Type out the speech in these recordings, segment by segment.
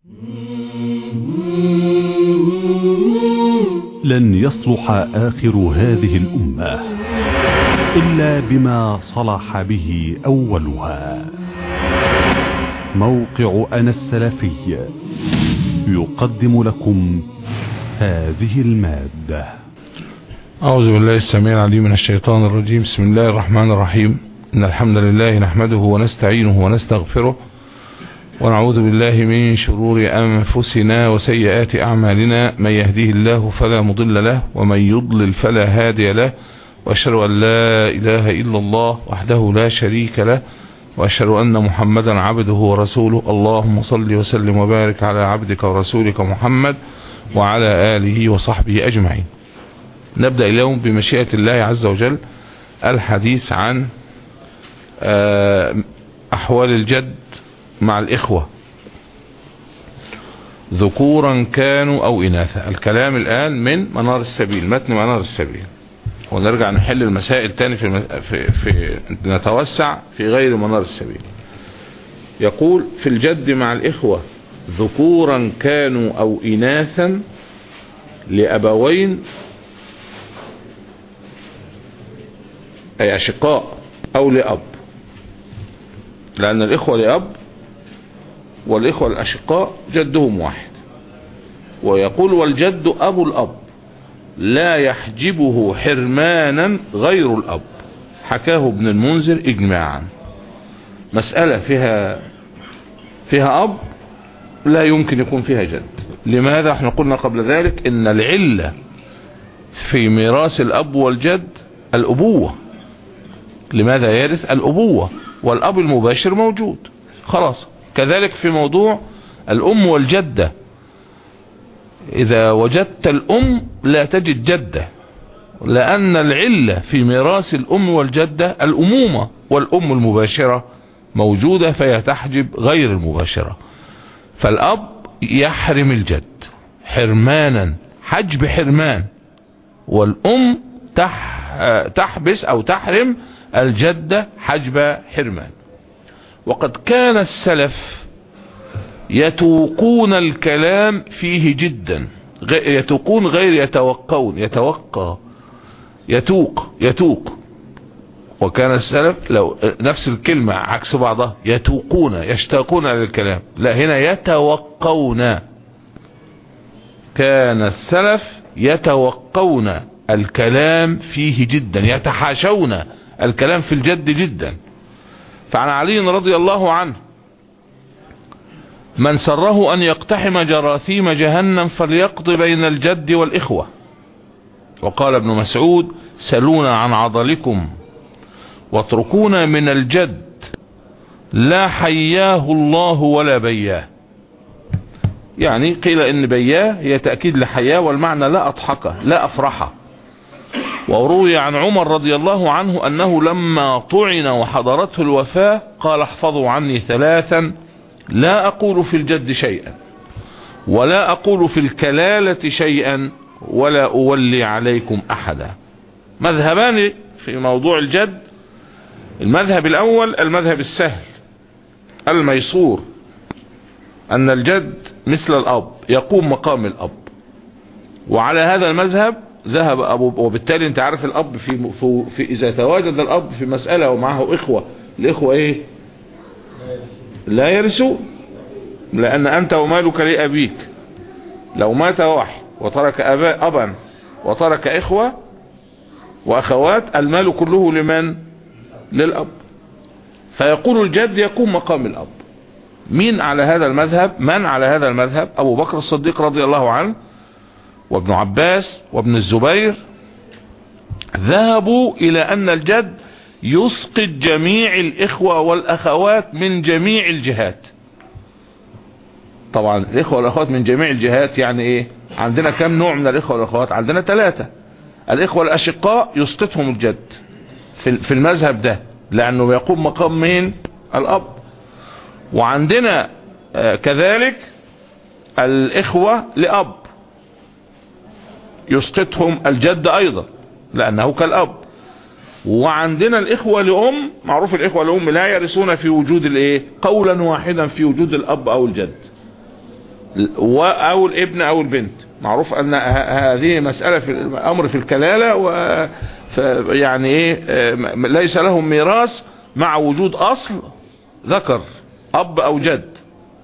لن يصلح آخر هذه الأمة إلا بما صلح به أولها موقع أنا السلفي يقدم لكم هذه المادة أعوذ بالله السميع العليم من الشيطان الرجيم بسم الله الرحمن الرحيم إن الحمد لله نحمده ونستعينه ونستغفره ونعوذ بالله من شرور أنفسنا وسيئات أعمالنا من يهديه الله فلا مضل له ومن يضلل فلا هادي له وأشهد أن لا إله إلا الله وحده لا شريك له وأشهد أن محمدا عبده ورسوله اللهم صل وسلم وبارك على عبدك ورسولك محمد وعلى آله وصحبه أجمعين نبدأ اليوم بمشيئة الله عز وجل الحديث عن أحوال الجد مع الإخوة ذكورا كانوا أو إناثا الكلام الآن من منار السبيل متن منار السبيل ونرجع نحل المسائل تاني في, في, في نتوسع في غير منار السبيل يقول في الجد مع الإخوة ذكورا كانوا أو إناثا لأبوين أي أشقاء أو لأب لأن الإخوة لأب والإخوة الأشقاء جدهم واحد ويقول والجد أبو الأب لا يحجبه حرمانا غير الأب حكاه ابن المنذر إجماعا مسألة فيها فيها أب لا يمكن يكون فيها جد لماذا احنا قلنا قبل ذلك ان العلة في ميراث الأب والجد الأبوة لماذا يرث الأبوة والأب المباشر موجود خلاص كذلك في موضوع الأم والجدة إذا وجدت الأم لا تجد جدة لأن العلة في ميراث الأم والجدة الأمومة والأم المباشرة موجودة فهي تحجب غير المباشرة فالأب يحرم الجد حرمانا حجب حرمان والأم تح تحبس أو تحرم الجدة حجب حرمان وقد كان السلف يتوقون الكلام فيه جدا يتوقون غير يتوقون يتوقى يتوق يتوق وكان السلف لو نفس الكلمة عكس بعضها يتوقون يشتاقون للكلام لا هنا يتوقون كان السلف يتوقون الكلام فيه جدا يتحاشون الكلام في الجد جدا فعن علي رضي الله عنه من سره أن يقتحم جراثيم جهنم فليقض بين الجد والإخوة وقال ابن مسعود سلونا عن عضلكم واتركونا من الجد لا حياه الله ولا بياه يعني قيل ان بياه هي تأكيد لحياه والمعنى لا أضحكه لا أفرحه وروي عن عمر رضي الله عنه أنه لما طعن وحضرته الوفاة قال احفظوا عني ثلاثا لا أقول في الجد شيئا ولا أقول في الكلالة شيئا ولا أولي عليكم أحدا مذهبان في موضوع الجد المذهب الأول المذهب السهل الميسور أن الجد مثل الأب يقوم مقام الأب وعلى هذا المذهب ذهب أبو وبالتالي انت عارف الأب في, في, في إذا تواجد الأب في مسألة ومعه إخوة الإخوة إيه لا يرثون لأن أنت ومالك لأبيك لو مات واحد وترك أبا أبا وترك إخوة وأخوات المال كله لمن للأب فيقول الجد يقوم مقام الأب مين على هذا المذهب من على هذا المذهب أبو بكر الصديق رضي الله عنه وابن عباس وابن الزبير ذهبوا إلى أن الجد يسقط جميع الإخوة والأخوات من جميع الجهات طبعا الإخوة والأخوات من جميع الجهات يعني إيه عندنا كم نوع من الإخوة والأخوات عندنا ثلاثة الإخوة الأشقاء يسقطهم الجد في المذهب ده لأنه يقوم مقام مين الأب وعندنا كذلك الإخوة لأب يسقطهم الجد أيضا لأنه كالأب وعندنا الإخوة لأم معروف الإخوة لأم لا يرثون في وجود الإيه قولا واحدا في وجود الأب أو الجد او الابن او البنت معروف ان هذه مسألة في الامر في الكلالة و يعني ايه ليس لهم ميراث مع وجود اصل ذكر اب او جد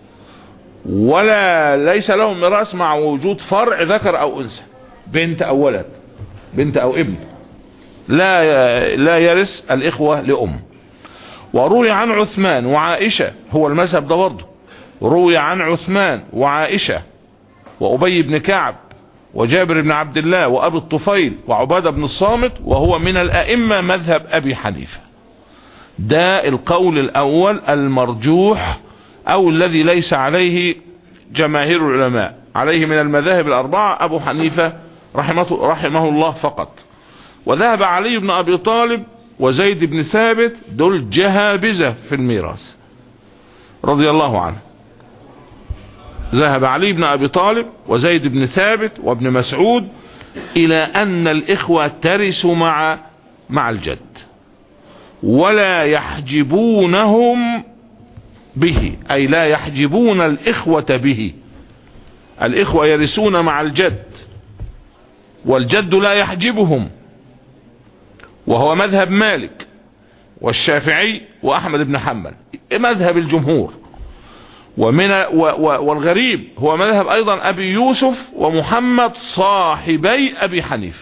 ولا ليس لهم ميراث مع وجود فرع ذكر او انثى بنت او ولد بنت او ابن لا لا يرث الاخوة لام وروي عن عثمان وعائشة هو المذهب ده برضه روي عن عثمان وعائشة وأبي بن كعب وجابر بن عبد الله وأبي الطفيل وعبادة بن الصامت وهو من الأئمة مذهب أبي حنيفة ده القول الأول المرجوح أو الذي ليس عليه جماهير العلماء عليه من المذاهب الأربعة أبو حنيفة رحمه, رحمه الله فقط وذهب علي بن أبي طالب وزيد بن ثابت دول جهابزة في الميراث رضي الله عنه ذهب علي بن أبي طالب وزيد بن ثابت وابن مسعود إلى أن الإخوة ترثوا مع مع الجد ولا يحجبونهم به أي لا يحجبون الإخوة به الإخوة يرثون مع الجد والجد لا يحجبهم وهو مذهب مالك والشافعي وأحمد بن حنبل مذهب الجمهور ومن والغريب هو مذهب ايضا ابي يوسف ومحمد صاحبي ابي حنيفة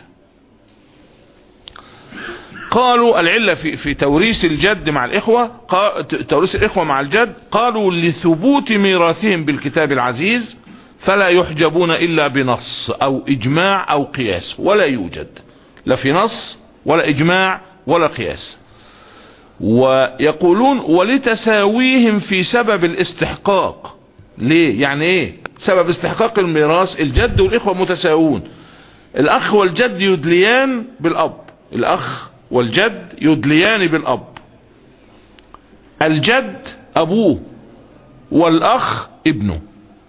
قالوا العلة في, في توريث الجد مع الاخوة توريث الاخوة مع الجد قالوا لثبوت ميراثهم بالكتاب العزيز فلا يحجبون الا بنص او اجماع او قياس ولا يوجد لا في نص ولا اجماع ولا قياس ويقولون ولتساويهم في سبب الاستحقاق ليه يعني ايه سبب استحقاق الميراث الجد والاخوة متساوون الاخ والجد يدليان بالاب الاخ والجد يدليان بالاب الجد ابوه والاخ ابنه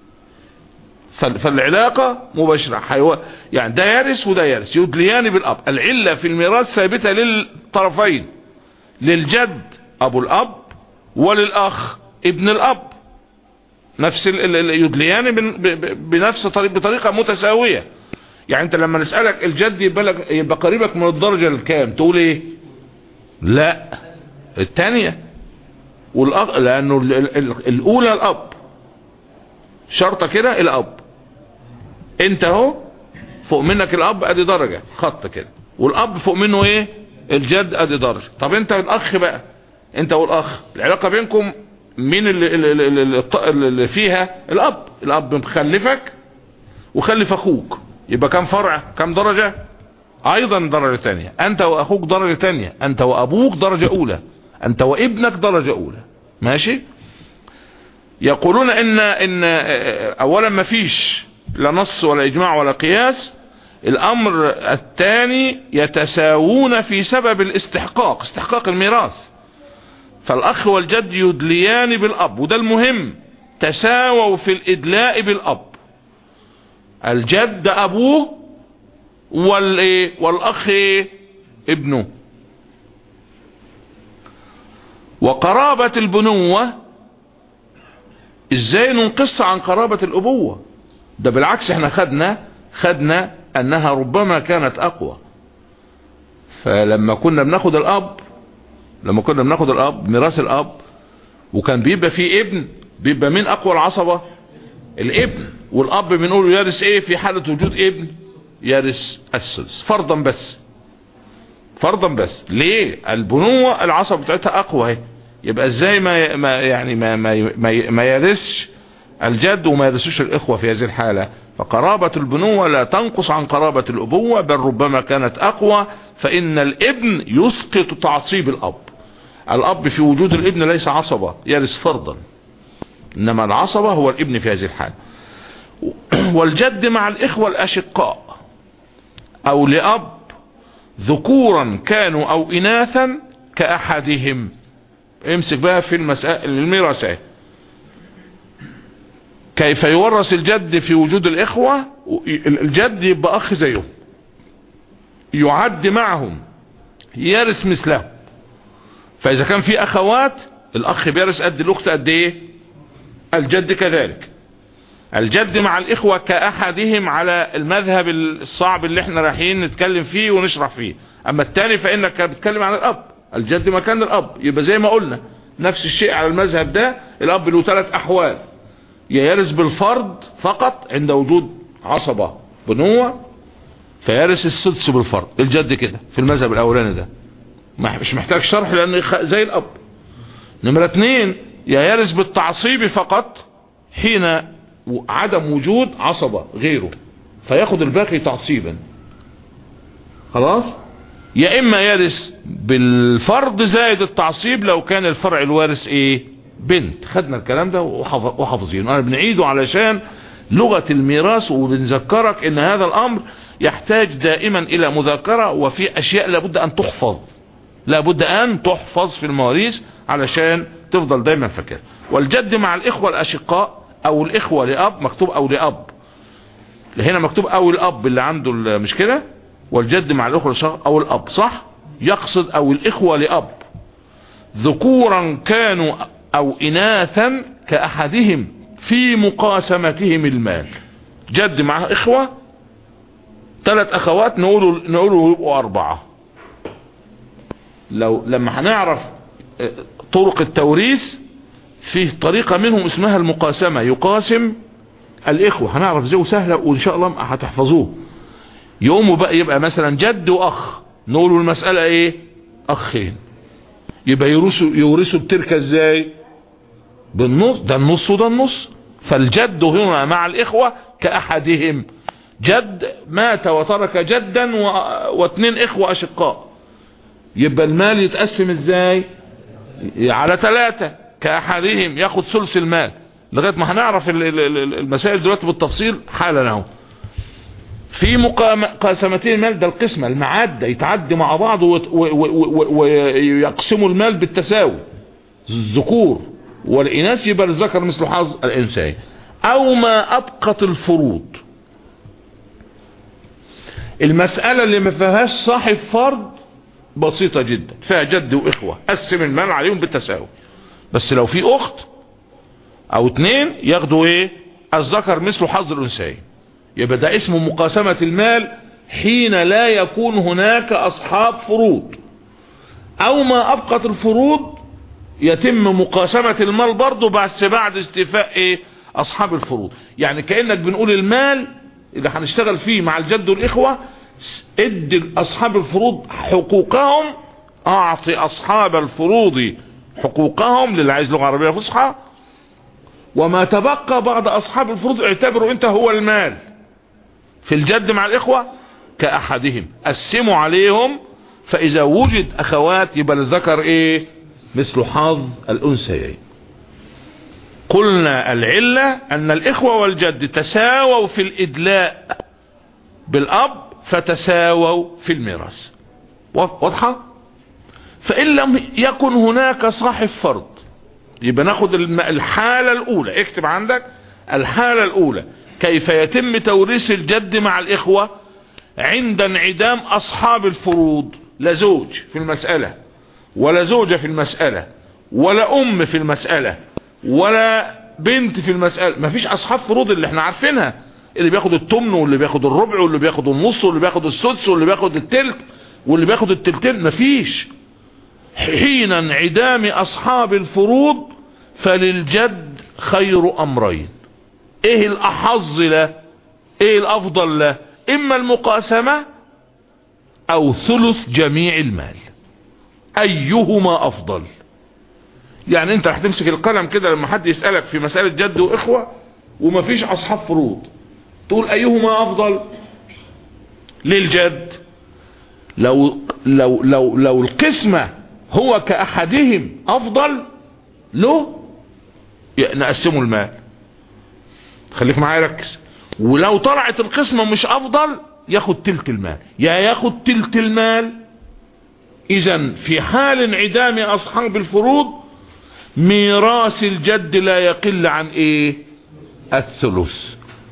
فالعلاقة مباشرة حيو... يعني ده يرث وده يرث يدليان بالاب العلة في الميراث ثابتة للطرفين للجد ابو الاب وللاخ ابن الاب نفس يدليان بنفس طريق بطريقة متساوية يعني انت لما نسألك الجد يبقى, لك يبقى قريبك من الدرجة الكام تقول ايه لا الثانية والاخ لانه الاولى الاب شرطة كده الاب انت اهو فوق منك الاب ادي درجة خط كده والاب فوق منه ايه الجد ادي درجة طب انت الاخ بقى انت والاخ العلاقة بينكم مين اللي, اللي, اللي, اللي فيها الاب الاب مخلفك وخلف اخوك يبقى كم فرع كم درجة ايضا درجة تانية انت واخوك درجة تانية انت وابوك درجة اولى انت وابنك درجة اولى ماشي يقولون ان ان اولا ما فيش لا نص ولا اجماع ولا قياس الامر الثاني يتساوون في سبب الاستحقاق استحقاق الميراث فالاخ والجد يدليان بالاب وده المهم تساووا في الادلاء بالاب الجد ابوه والايه والاخ ايه ابنه وقرابة البنوة ازاي ننقص عن قرابة الابوة ده بالعكس احنا خدنا خدنا انها ربما كانت اقوى فلما كنا بناخد الاب لما كنا بناخد الاب ميراث الاب وكان بيبقى فيه ابن بيبقى مين اقوى العصبة الابن والاب بنقول يرث ايه في حالة وجود ابن يرث السدس فرضا بس فرضا بس ليه البنوة العصب بتاعتها اقوى اهي يبقى ازاي ما ما يعني ما ما ما, ما يرثش الجد وما يرثوش الاخوة في هذه الحالة فقرابة البنوة لا تنقص عن قرابة الابوة بل ربما كانت اقوى فان الابن يسقط تعصيب الاب الاب في وجود الابن ليس عصبة يرث فرضا انما العصبة هو الابن في هذه الحالة والجد مع الاخوة الاشقاء او لاب ذكورا كانوا او اناثا كاحدهم امسك بقى في المسائل الميراثات كيف يورث الجد في وجود الاخوة الجد يبقى اخ زيهم يعد معهم يرث مثلهم فاذا كان في اخوات الاخ بيرث قد الاخت قد ايه الجد كذلك الجد مع الاخوة كاحدهم على المذهب الصعب اللي احنا رايحين نتكلم فيه ونشرح فيه اما التاني فانك بتتكلم عن الاب الجد مكان الاب يبقى زي ما قلنا نفس الشيء على المذهب ده الاب له ثلاث احوال يا يرث بالفرض فقط عند وجود عصبة بنوة فيرث السدس بالفرض الجد كده في المذهب الاولاني ده مش محتاج شرح لانه زي الاب نمرة اتنين يا يرث بالتعصيب فقط حين عدم وجود عصبة غيره فياخد الباقي تعصيبا خلاص يا اما يرث بالفرض زائد التعصيب لو كان الفرع الوارث ايه بنت خدنا الكلام ده وحافظينه انا بنعيده علشان لغة الميراث وبنذكرك ان هذا الامر يحتاج دائما الى مذاكرة وفي اشياء لابد ان تحفظ لابد ان تحفظ في المواريث علشان تفضل دايما فاكر والجد مع الاخوة الاشقاء او الاخوة لاب مكتوب او لاب هنا مكتوب او الاب اللي عنده مش كده والجد مع الاخوة الاشقاء او الاب صح يقصد او الاخوة لاب ذكورا كانوا او اناثا كاحدهم في مقاسمتهم المال جد مع اخوة ثلاث اخوات نقوله نقوله يبقوا اربعة لو لما هنعرف طرق التوريث فيه طريقة منهم اسمها المقاسمة يقاسم الاخوة هنعرف ازاي سهلة وان شاء الله هتحفظوه يقوموا بقى يبقى مثلا جد واخ نقولوا المسألة ايه اخين يبقى يورثوا يورثوا التركة ازاي بالنص ده النص وده النص فالجد هنا مع الاخوة كاحدهم جد مات وترك جدا و... واثنين اخوة اشقاء يبقى المال يتقسم ازاي على ثلاثة كاحدهم ياخد ثلث المال لغاية ما هنعرف المسائل دلوقتي بالتفصيل حالا اهو في مقاسمتين المال ده القسمة المعادة يتعدي مع بعض ويقسموا المال بالتساوي الذكور والإناث يبقى الذكر مثل حظ الإنسان أو ما أبقت الفروض المسألة اللي ما فيهاش صاحب فرض بسيطة جدا فيها جد وإخوة قسم المال عليهم بالتساوي بس لو في أخت أو اتنين ياخدوا إيه الذكر مثل حظ الأنثيين يبقى ده اسمه مقاسمة المال حين لا يكون هناك أصحاب فروض أو ما أبقت الفروض يتم مقاسمة المال برضه بس بعد استيفاء ايه اصحاب الفروض يعني كأنك بنقول المال اللي هنشتغل فيه مع الجد والاخوة ادي اصحاب الفروض حقوقهم اعطي اصحاب الفروض حقوقهم للي عايز لغة عربية فصحى وما تبقى بعد اصحاب الفروض اعتبروا انت هو المال في الجد مع الاخوة كاحدهم قسموا عليهم فاذا وجد اخوات يبقى الذكر ايه مثل حظ الأنثيين قلنا العلة أن الإخوة والجد تساووا في الإدلاء بالأب فتساووا في الميراث واضحة فإن لم يكن هناك صاحب فرض يبقى ناخد الحالة الأولى اكتب عندك الحالة الأولى كيف يتم توريث الجد مع الإخوة عند انعدام أصحاب الفروض لا زوج في المسألة ولا زوجة في المسألة ولا ام في المسألة ولا بنت في المسألة مفيش اصحاب فروض اللي احنا عارفينها اللي بياخد التمن واللي بياخد الربع واللي بياخد النص واللي بياخد السدس واللي بياخد التلت واللي بياخد التلتين مفيش حين انعدام اصحاب الفروض فللجد خير امرين ايه الاحظ له ايه الافضل له اما المقاسمة او ثلث جميع المال ايهما افضل يعني انت هتمسك القلم كده لما حد يسألك في مسألة جد واخوة ومفيش اصحاب فروض تقول ايهما افضل للجد لو لو لو لو القسمة هو كأحدهم افضل له نقسمه المال خليك معايا ركز ولو طلعت القسمة مش افضل ياخد تلت المال يا ياخد تلت المال اذا في حال انعدام اصحاب الفروض ميراث الجد لا يقل عن ايه الثلث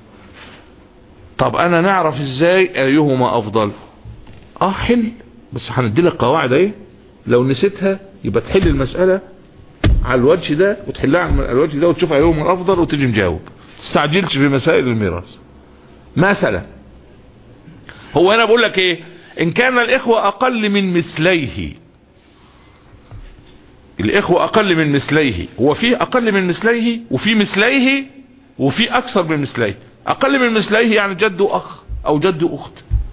طب انا نعرف ازاي ايهما افضل اه حل بس هندي لك قواعد ايه لو نسيتها يبقى تحل المسألة على الوجه ده وتحلها على الوجه ده وتشوف ايهما الافضل وتيجي مجاوب تستعجلش في مسائل الميراث مثلا هو انا بقول لك ايه ان كان الاخوة اقل من مثليه الاخوة اقل من مثليه هو في اقل من مثليه وفي مثليه وفي اكثر من مثليه اقل من مثليه يعني جد اخ او جد اخت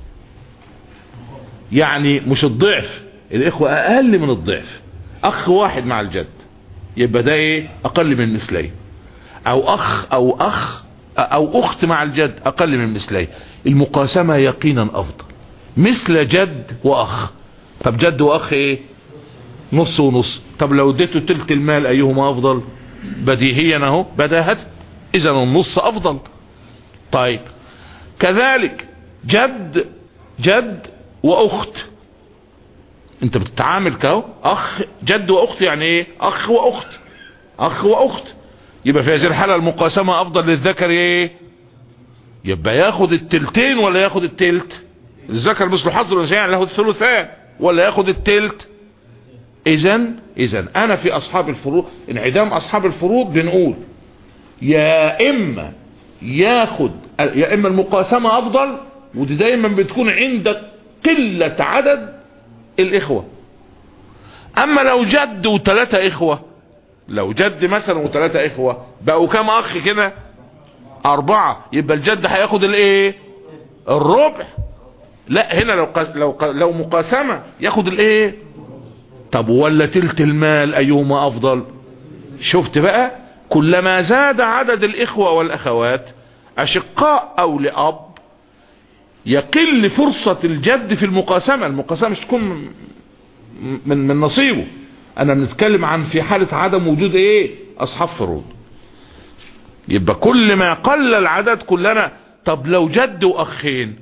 يعني مش الضعف الاخوة اقل من الضعف اخ واحد مع الجد يبقى ده ايه اقل من مثليه او اخ او اخ او اخت مع الجد اقل من مثليه المقاسمة يقينا افضل مثل جد واخ طب جد واخ ايه نص ونص طب لو اديته تلت المال ايهما افضل بديهيا اهو بداهة اذا النص افضل طيب كذلك جد جد واخت انت بتتعامل كهو اخ جد واخت يعني ايه اخ واخت اخ واخت يبقى في هذه الحالة المقاسمة افضل للذكر ايه يبقى ياخد التلتين ولا ياخد التلت الذكر مثل حظ الانثيين يعني له الثلثان ولا ياخد التلت اذا اذا انا في اصحاب الفروض انعدام اصحاب الفروض بنقول يا اما ياخد يا اما المقاسمة افضل ودي دايما بتكون عند قلة عدد الاخوة اما لو جد وثلاثة اخوة لو جد مثلا وثلاثة اخوة بقوا كام اخ كده اربعة يبقى الجد هياخد الايه الربع لا هنا لو قس لو لو مقاسمة ياخد الايه طب ولا تلت المال ايهما افضل شفت بقى كلما زاد عدد الاخوة والاخوات اشقاء او لاب يقل فرصة الجد في المقاسمة المقاسمة مش تكون من, من نصيبه انا بنتكلم عن في حالة عدم وجود ايه اصحاب فروض يبقى كل ما قل العدد كلنا طب لو جد واخين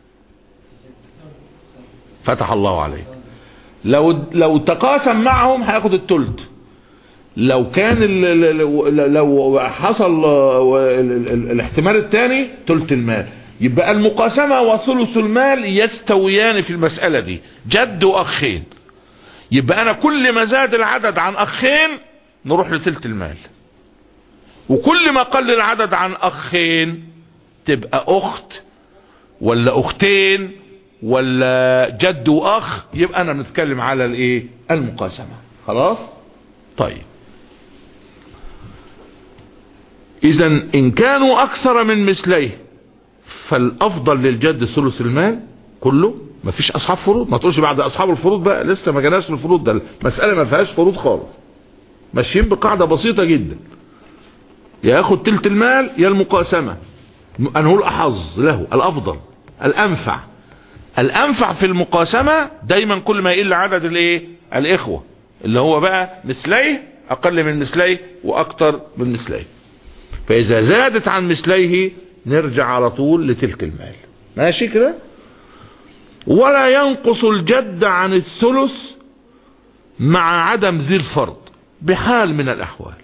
فتح الله عليك لو لو تقاسم معهم هياخد التلت لو كان لو حصل الاحتمال الثاني تلت المال يبقى المقاسمة وثلث المال يستويان في المسألة دي جد واخين يبقى انا كل ما زاد العدد عن اخين نروح لتلت المال وكل ما قل العدد عن اخين تبقى اخت ولا اختين ولا جد واخ يبقى انا بنتكلم على الايه المقاسمة خلاص طيب اذا ان كانوا اكثر من مثليه فالافضل للجد ثلث المال كله مفيش اصحاب فروض ما تقولش بعد اصحاب الفروض بقى لسه ما جناش الفروض ده المسألة ما فيهاش فروض خالص ماشيين بقاعدة بسيطة جدا يا ياخد تلت المال يا المقاسمة انه الاحظ له الافضل الانفع الانفع في المقاسمة دايما كل ما يقل عدد الايه الاخوة اللي هو بقى مثليه اقل من مثليه واكتر من مثليه فاذا زادت عن مثليه نرجع على طول لتلك المال ماشي كده ولا ينقص الجد عن الثلث مع عدم ذي الفرض بحال من الاحوال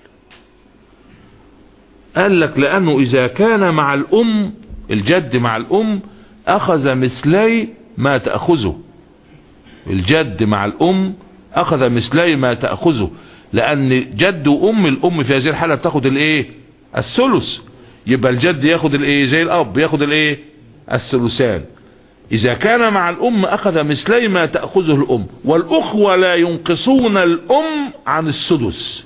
قال لك لانه اذا كان مع الام الجد مع الام اخذ مثلي ما تأخذه الجد مع الام اخذ مثلي ما تأخذه لان جد وام الام في هذه الحالة بتاخد الايه الثلث يبقى الجد ياخد الايه زي الاب ياخد الايه الثلثان اذا كان مع الام اخذ مثلي ما تأخذه الام والاخوة لا ينقصون الام عن السدس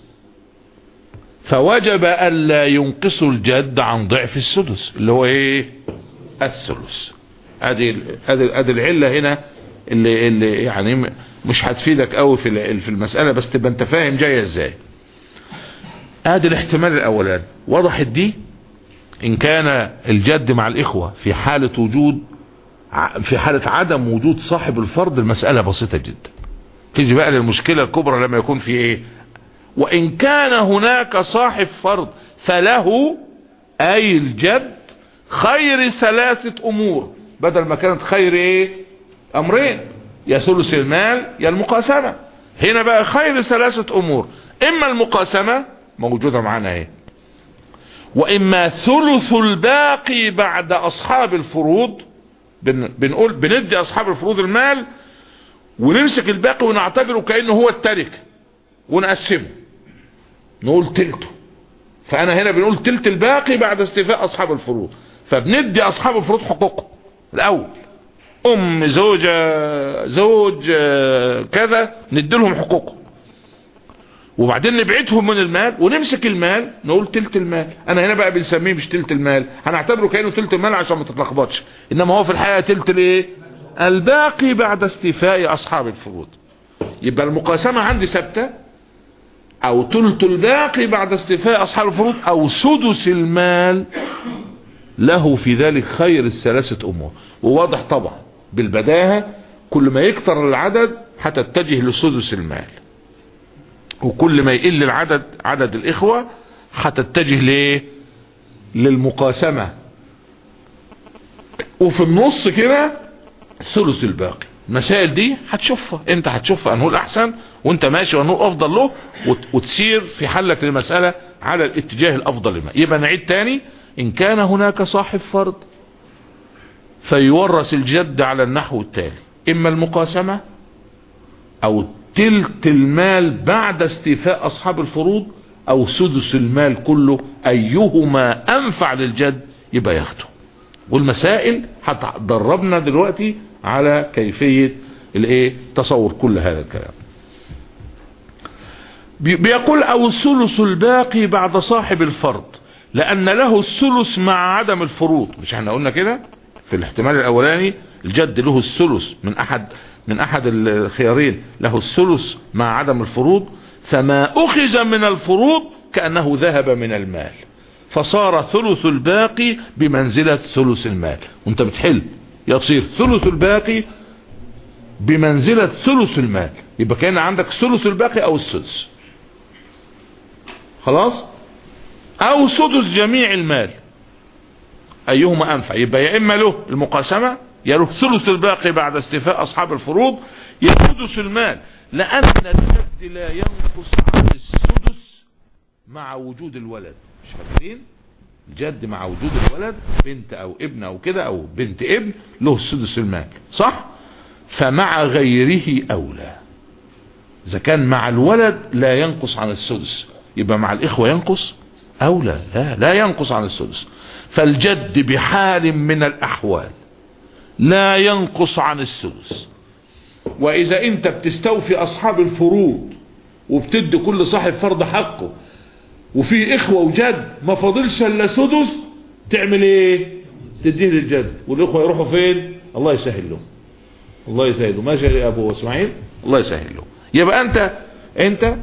فوجب الا ينقصوا الجد عن ضعف السدس اللي هو ايه الثلث ادي ادي ادي العله هنا اللي اللي يعني مش هتفيدك قوي في في المساله بس تبقى انت فاهم جايه ازاي ادي الاحتمال الاولاني وضحت دي ان كان الجد مع الاخوه في حاله وجود في حاله عدم وجود صاحب الفرض المساله بسيطه جدا تيجي بقى للمشكله الكبرى لما يكون في ايه وان كان هناك صاحب فرض فله اي الجد خير ثلاثة امور بدل ما كانت خير ايه امرين يا ثلث المال يا المقاسمة هنا بقى خير ثلاثة امور اما المقاسمة موجودة معانا ايه واما ثلث الباقي بعد اصحاب الفروض بن بنقول بندي اصحاب الفروض المال ونمسك الباقي ونعتبره كأنه هو التركة ونقسمه نقول تلته فانا هنا بنقول تلت الباقي بعد استيفاء اصحاب الفروض فبندي اصحاب الفروض حقوقهم الاول ام زوجة زوج كذا نديلهم حقوقهم وبعدين نبعدهم من المال ونمسك المال نقول تلت المال انا هنا بقى بنسميه مش تلت المال هنعتبره كأنه تلت المال عشان ما تتلخبطش انما هو في الحقيقة تلت الايه الباقي بعد استيفاء اصحاب الفروض يبقى المقاسمة عندي ثابته او تلت الباقي بعد استيفاء اصحاب الفروض او سدس المال له في ذلك خير الثلاثة امور وواضح طبعا بالبداهة كل ما يكتر العدد هتتجه لسدس المال وكل ما يقل العدد عدد الاخوة هتتجه ليه للمقاسمة وفي النص كده ثلث الباقي المسائل دي هتشوفها انت هتشوفها انه الاحسن وانت ماشي وانه افضل له وتسير في حلك للمسألة على الاتجاه الافضل لما يبقى نعيد تاني ان كان هناك صاحب فرض فيورث الجد على النحو التالي اما المقاسمة او تلت المال بعد استيفاء اصحاب الفروض او سدس المال كله ايهما انفع للجد يبقى ياخده والمسائل هتدربنا دلوقتي على كيفية الايه تصور كل هذا الكلام بيقول او الثلث الباقي بعد صاحب الفرض لان له الثلث مع عدم الفروض مش احنا قلنا كده في الاحتمال الاولاني الجد له الثلث من احد من احد الخيارين له الثلث مع عدم الفروض فما اخذ من الفروض كأنه ذهب من المال فصار ثلث الباقي بمنزلة ثلث المال وانت بتحل يصير ثلث الباقي بمنزلة ثلث المال يبقى كان عندك ثلث الباقي او السدس خلاص او سدس جميع المال ايهما انفع يبقى يا اما له المقاسمة يا له ثلث الباقي بعد استيفاء اصحاب الفروض يا سدس المال لان الجد لا ينقص عن السدس مع وجود الولد مش فاكرين الجد مع وجود الولد بنت او ابن او كده او بنت ابن له سدس المال صح فمع غيره اولى اذا كان مع الولد لا ينقص عن السدس يبقى مع الاخوة ينقص اولى لا لا ينقص عن السدس فالجد بحال من الاحوال لا ينقص عن السدس واذا انت بتستوفي اصحاب الفروض وبتدي كل صاحب فرض حقه وفي اخوة وجد ما فاضلش الا سدس تعمل ايه تديه للجد والاخوة يروحوا فين الله يسهل لهم الله يسهل له ماشي يا ابو اسماعيل الله يسهل له يبقى انت انت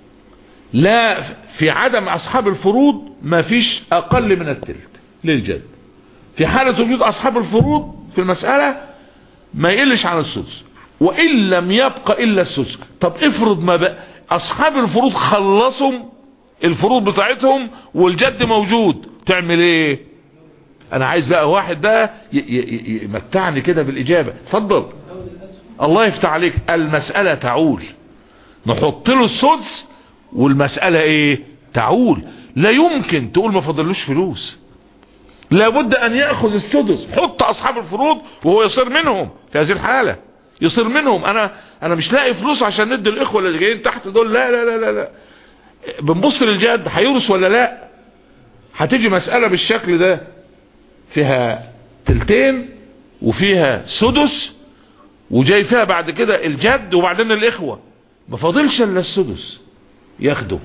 لا في عدم اصحاب الفروض ما فيش اقل من التلت للجد في حالة وجود اصحاب الفروض في المسألة ما يقلش عن السدس وان لم يبقى الا السدس طب افرض ما بقى اصحاب الفروض خلصوا الفروض بتاعتهم والجد موجود تعمل ايه انا عايز بقى واحد بقى يمتعني كده بالاجابة اتفضل الله يفتح عليك المسألة تعول نحط له السدس والمسألة ايه تعول لا يمكن تقول ما فضلوش فلوس لابد ان يأخذ السدس حط اصحاب الفروض وهو يصير منهم في هذه الحالة يصير منهم انا انا مش لاقي فلوس عشان ندي الاخوة اللي جايين تحت دول لا لا لا لا, لا. بنبص للجد هيورث ولا لا هتيجي مسألة بالشكل ده فيها تلتين وفيها سدس وجاي فيها بعد كده الجد وبعدين الاخوة ما فاضلش الا السدس ياخده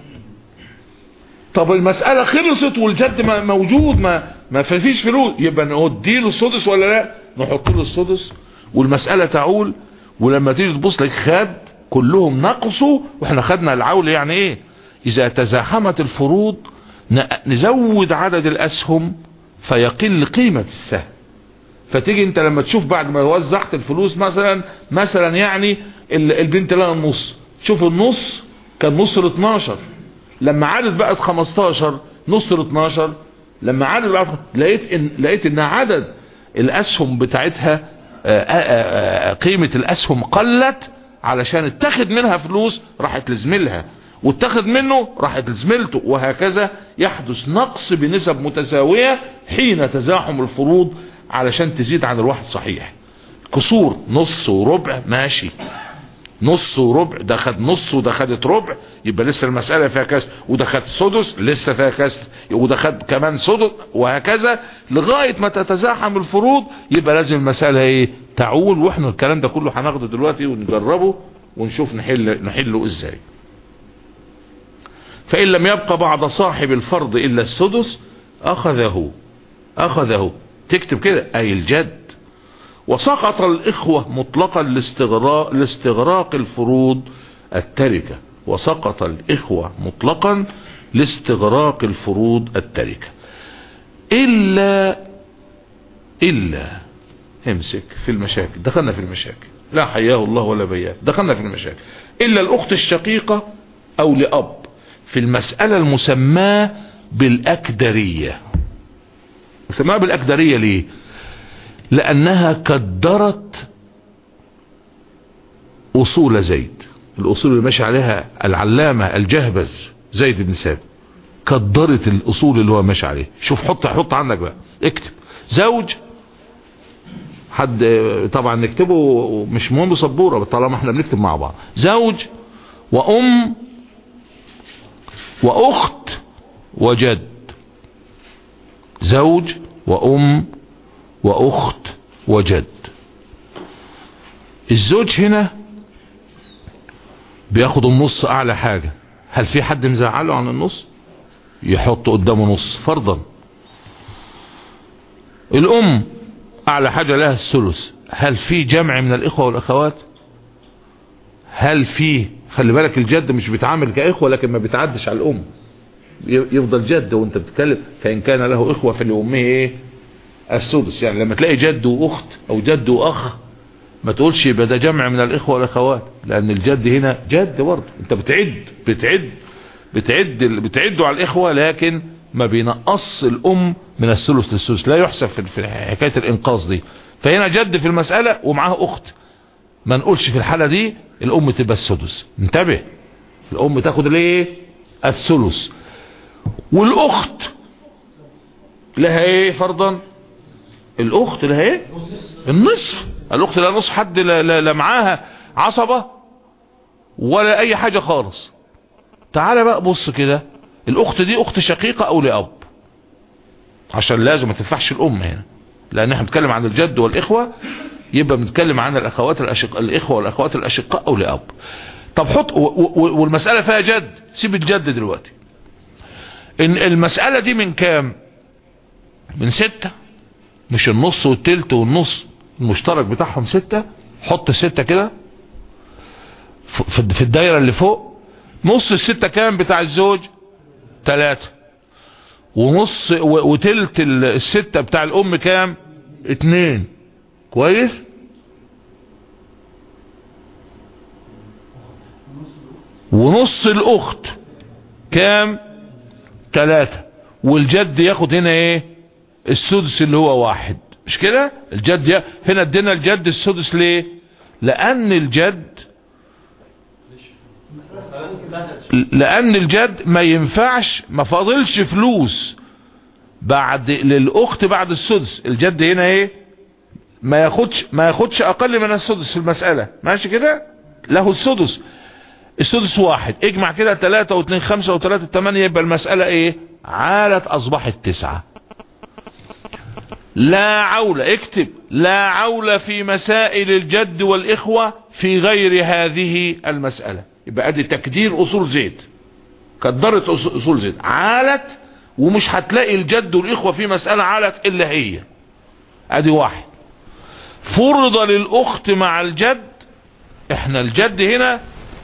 طب المسألة خلصت والجد موجود ما ما فيش فلوس يبقى ندي له السدس ولا لا نحط له السدس والمسألة تعول ولما تيجي تبص لك خد كلهم نقصوا واحنا خدنا العول يعني ايه اذا تزاحمت الفروض نزود عدد الاسهم فيقل قيمة السهم فتيجي انت لما تشوف بعد ما وزعت الفلوس مثلا مثلا يعني البنت لها النص شوف النص كان نص ال 12 لما عادت بقت 15 نص ال 12 لما عادت بقت لقيت ان لقيت ان عدد الاسهم بتاعتها آآ آآ قيمة الاسهم قلت علشان اتخذ منها فلوس راحت لزميلها واتخذ منه راحت لزميلته وهكذا يحدث نقص بنسب متساوية حين تزاحم الفروض علشان تزيد عن الواحد صحيح كسور نص وربع ماشي نص وربع ده خد نص وده خدت ربع يبقى لسه المسألة فيها كسر وده خد سدس لسه فيها كسر وده خد كمان سدس وهكذا لغاية ما تتزاحم الفروض يبقى لازم المسألة ايه تعول واحنا الكلام ده كله هناخده دلوقتي ونجربه ونشوف نحل نحله ازاي فإن لم يبقى بعد صاحب الفرض إلا السدس أخذه أخذه تكتب كده أي الجد وسقط الإخوة مطلقا لاستغراق, لاستغراق الفروض التركة وسقط الإخوة مطلقا لاستغراق الفروض التركة إلا إلا امسك في المشاكل دخلنا في المشاكل لا حياه الله ولا بياه دخلنا في المشاكل إلا الأخت الشقيقة أو لأب في المسألة المسماة بالأكدرية مسماها بالأكدرية ليه لأنها كدرت أصول زيد الأصول اللي ماشي عليها العلامة الجهبز زيد بن ثابت كدرت الأصول اللي هو ماشي عليه شوف حط حط عندك بقى اكتب زوج حد طبعا نكتبه مش مهم سبوره طالما احنا بنكتب مع بعض زوج وأم وأخت وجد زوج وأم وأخت وجد الزوج هنا بياخد النص أعلى حاجة هل في حد مزعله عن النص يحط قدامه نص فرضا الأم أعلى حاجة لها الثلث هل في جمع من الإخوة والأخوات هل في خلي بالك الجد مش بيتعامل كإخوة لكن ما بيتعدش على الأم يفضل جد وانت بتتكلم فإن كان له إخوة فلأمه إيه السدس يعني لما تلاقي جد واخت او جد واخ ما تقولش يبقى ده جمع من الاخوه والاخوات لان الجد هنا جد برضه انت بتعد بتعد بتعد بتعدوا على الاخوه لكن ما بينقص الام من الثلث للثلث لا يحسب في حكايه الانقاص دي فهنا جد في المساله ومعاه اخت ما نقولش في الحاله دي الام تبقى السدس انتبه الام تاخد الايه الثلث والاخت لها ايه فرضا الاخت لها ايه النصف الاخت لها نصف حد لا, لا, لا معاها عصبة ولا اي حاجة خالص تعال بقى بص كده الاخت دي اخت شقيقة او لاب عشان لازم ما تنفعش الام هنا لان احنا بنتكلم عن الجد والاخوة يبقى بنتكلم عن الاخوات الاشقاء الاخوة والاخوات الاشقاء او لاب طب حط والمسألة فيها جد سيب الجد دلوقتي ان المسألة دي من كام من ستة مش النص والتلت والنص المشترك بتاعهم ستة حط الستة كده في الدايرة اللي فوق نص الستة كام بتاع الزوج تلاتة ونص وتلت الستة بتاع الام كام اتنين كويس ونص الاخت كام تلاتة والجد ياخد هنا ايه السدس اللي هو واحد مش كده الجد ي... هنا ادينا الجد السدس ليه لان الجد لان الجد ما ينفعش ما فاضلش فلوس بعد للاخت بعد السدس الجد هنا ايه ما ياخدش ما ياخدش اقل من السدس في المسألة ماشي كده له السدس السدس واحد اجمع كده تلاتة واثنين خمسة وثلاثة تمانية يبقى المسألة ايه عالت اصبحت تسعة لا عول اكتب لا عول في مسائل الجد والاخوة في غير هذه المسألة يبقى ادي تكدير اصول زيد قدرت اصول زيد عالت ومش هتلاقي الجد والاخوة في مسألة عالت الا هي ادي واحد فرض للاخت مع الجد احنا الجد هنا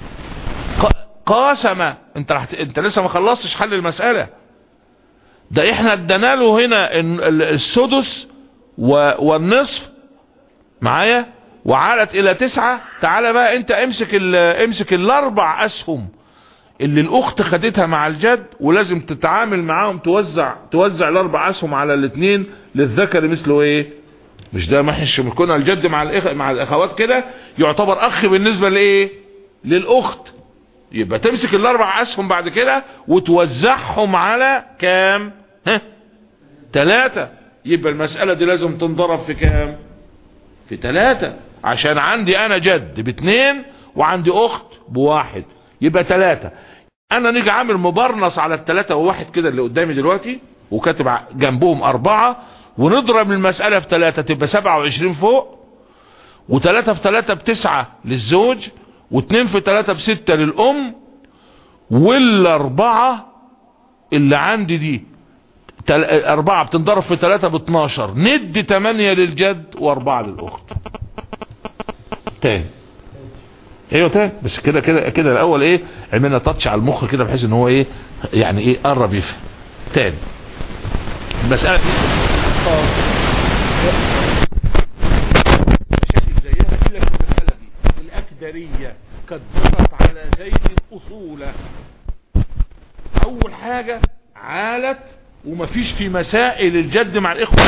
قاسم انت رحت انت لسه ما خلصتش حل المسألة ده احنا ادانا له هنا السدس والنصف معايا وعالت الى تسعة تعالى بقى انت امسك ال امسك الاربع اسهم اللي الاخت خدتها مع الجد ولازم تتعامل معاهم توزع توزع الاربع اسهم على الاثنين للذكر مثله ايه مش ده ما احنا كنا الجد مع الإخ... مع الاخوات كده يعتبر اخ بالنسبة لايه للاخت يبقى تمسك الاربع اسهم بعد كده وتوزعهم على كام ها تلاتة يبقى المسألة دي لازم تنضرب في كام في تلاتة عشان عندي انا جد باتنين وعندي اخت بواحد يبقى ثلاثة انا نيجي عامل مبرنص على الثلاثة وواحد كده اللي قدامي دلوقتي وكاتب ع- جنبهم اربعة ونضرب المسألة في ثلاثة تبقى سبعة وعشرين فوق وثلاثة في ثلاثة بتسعة للزوج واثنين في ثلاثة بستة للأم والأربعة اللي عندي دي تل... أربعة بتنضرب في ثلاثة باتناشر ندي تمانية للجد وأربعة للأخت تاني ايوه تاني بس كده كده كده الاول ايه عملنا تاتش على المخ كده بحيث ان هو ايه يعني ايه قرب يفهم تاني المسألة دي خلاص شكل زيها الا في المسألة دي الاكدرية كدرت على زيد اصولا اول حاجة عالت ومفيش في مسائل الجد مع الاخوة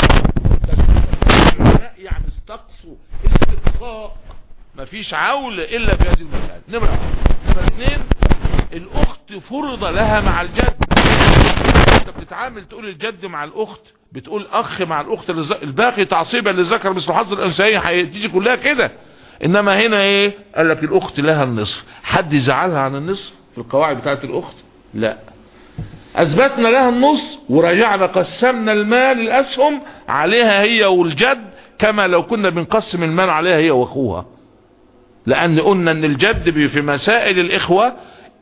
يعني استقصوا الاستقصاء مفيش عول الا في هذه المسائل نمرة واحد. نمرة اثنين الاخت فرض لها مع الجد انت بتتعامل تقول الجد مع الاخت بتقول اخ مع الاخت للز- الباقي تعصيبا للذكر مثل حظ الانثيين هتيجي كلها كده انما هنا ايه قال لك الاخت لها النصف حد يزعلها عن النصف في القواعد بتاعت الاخت لا اثبتنا لها النص ورجعنا قسمنا المال الاسهم عليها هي والجد كما لو كنا بنقسم المال عليها هي واخوها لان قلنا ان الجد بي- في مسائل الاخوة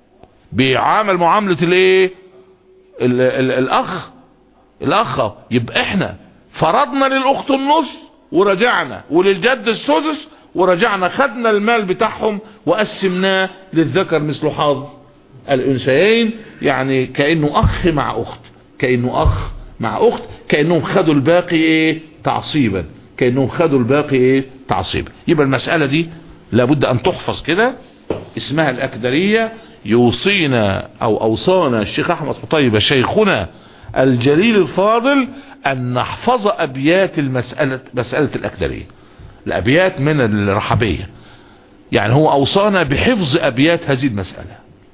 بيعامل معاملة الايه ال- ال- الاخ الاخ يبقى احنا فرضنا للاخت النص ورجعنا وللجد السدس ورجعنا خدنا المال بتاعهم وقسمناه للذكر مثل حظ الانثيين يعني كانه اخ مع اخت كانه اخ مع اخت كانهم خدوا الباقي ايه تعصيبا كانهم خدوا الباقي ايه تعصيبا يبقى المساله دي لابد ان تحفظ كده اسمها الاكدريه يوصينا او اوصانا الشيخ احمد قطيبه شيخنا الجليل الفاضل ان نحفظ ابيات المساله مساله الاكدريه الابيات من الرحبيه يعني هو اوصانا بحفظ ابيات هذه المساله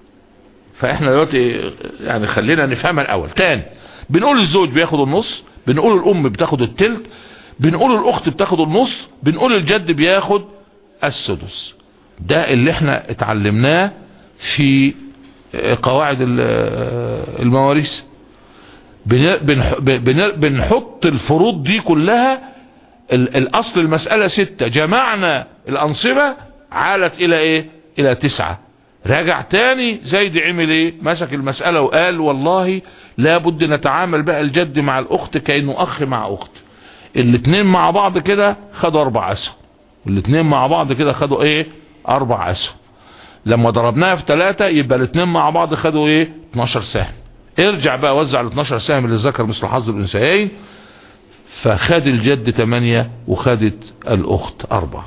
فاحنا دلوقتي يعني خلينا نفهمها الاول تاني بنقول الزوج بياخد النص بنقول الام بتاخد التلت بنقول الاخت بتاخد النص بنقول الجد بياخد السدس ده اللي احنا اتعلمناه في قواعد ال- المواريث بن- بنح- بن- بنحط الفروض دي كلها ال- الاصل المسألة ستة جمعنا الانصبة عالت الى ايه الى تسعة راجع تاني زيد عمل ايه مسك المسألة وقال والله لابد نتعامل بقى الجد مع الاخت كأنه اخ مع اخت الاتنين مع بعض كده خدوا اربع اسهم الاتنين مع بعض كده خدوا ايه اربع اسهم لما ضربناها في ثلاثة يبقى الاتنين مع بعض خدوا ايه 12 سهم ارجع بقى وزع ال 12 سهم للذكر مثل حظ الانثيين فخد الجد 8 وخدت الاخت 4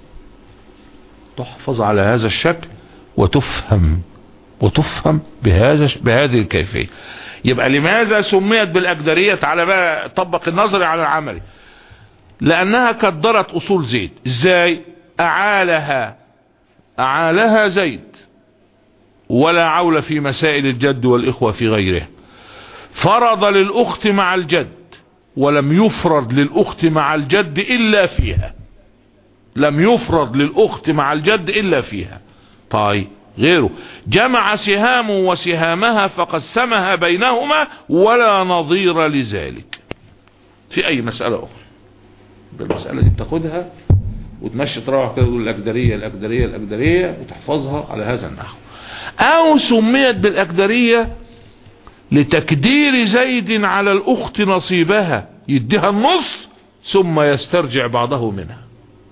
تحفظ على هذا الشكل وتفهم وتفهم بهذا بهذه الكيفية يبقى لماذا سميت بالأقدرية تعالى بقى طبق النظري على العملي لأنها قدرت أصول زيد ازاي أعالها أعالها زيد ولا عول في مسائل الجد والإخوة في غيره فرض للأخت مع الجد ولم يفرض للأخت مع الجد إلا فيها لم يفرض للأخت مع الجد إلا فيها طيب غيره جمع سهام وسهامها فقسمها بينهما ولا نظير لذلك في أي مسألة أخرى بالمسألة دي بتاخدها وتمشي تروح كده تقول الأقدرية الأقدرية الأقدرية وتحفظها على هذا النحو أو سميت بالأقدرية لتكدير زيد على الأخت نصيبها يديها النص ثم يسترجع بعضه منها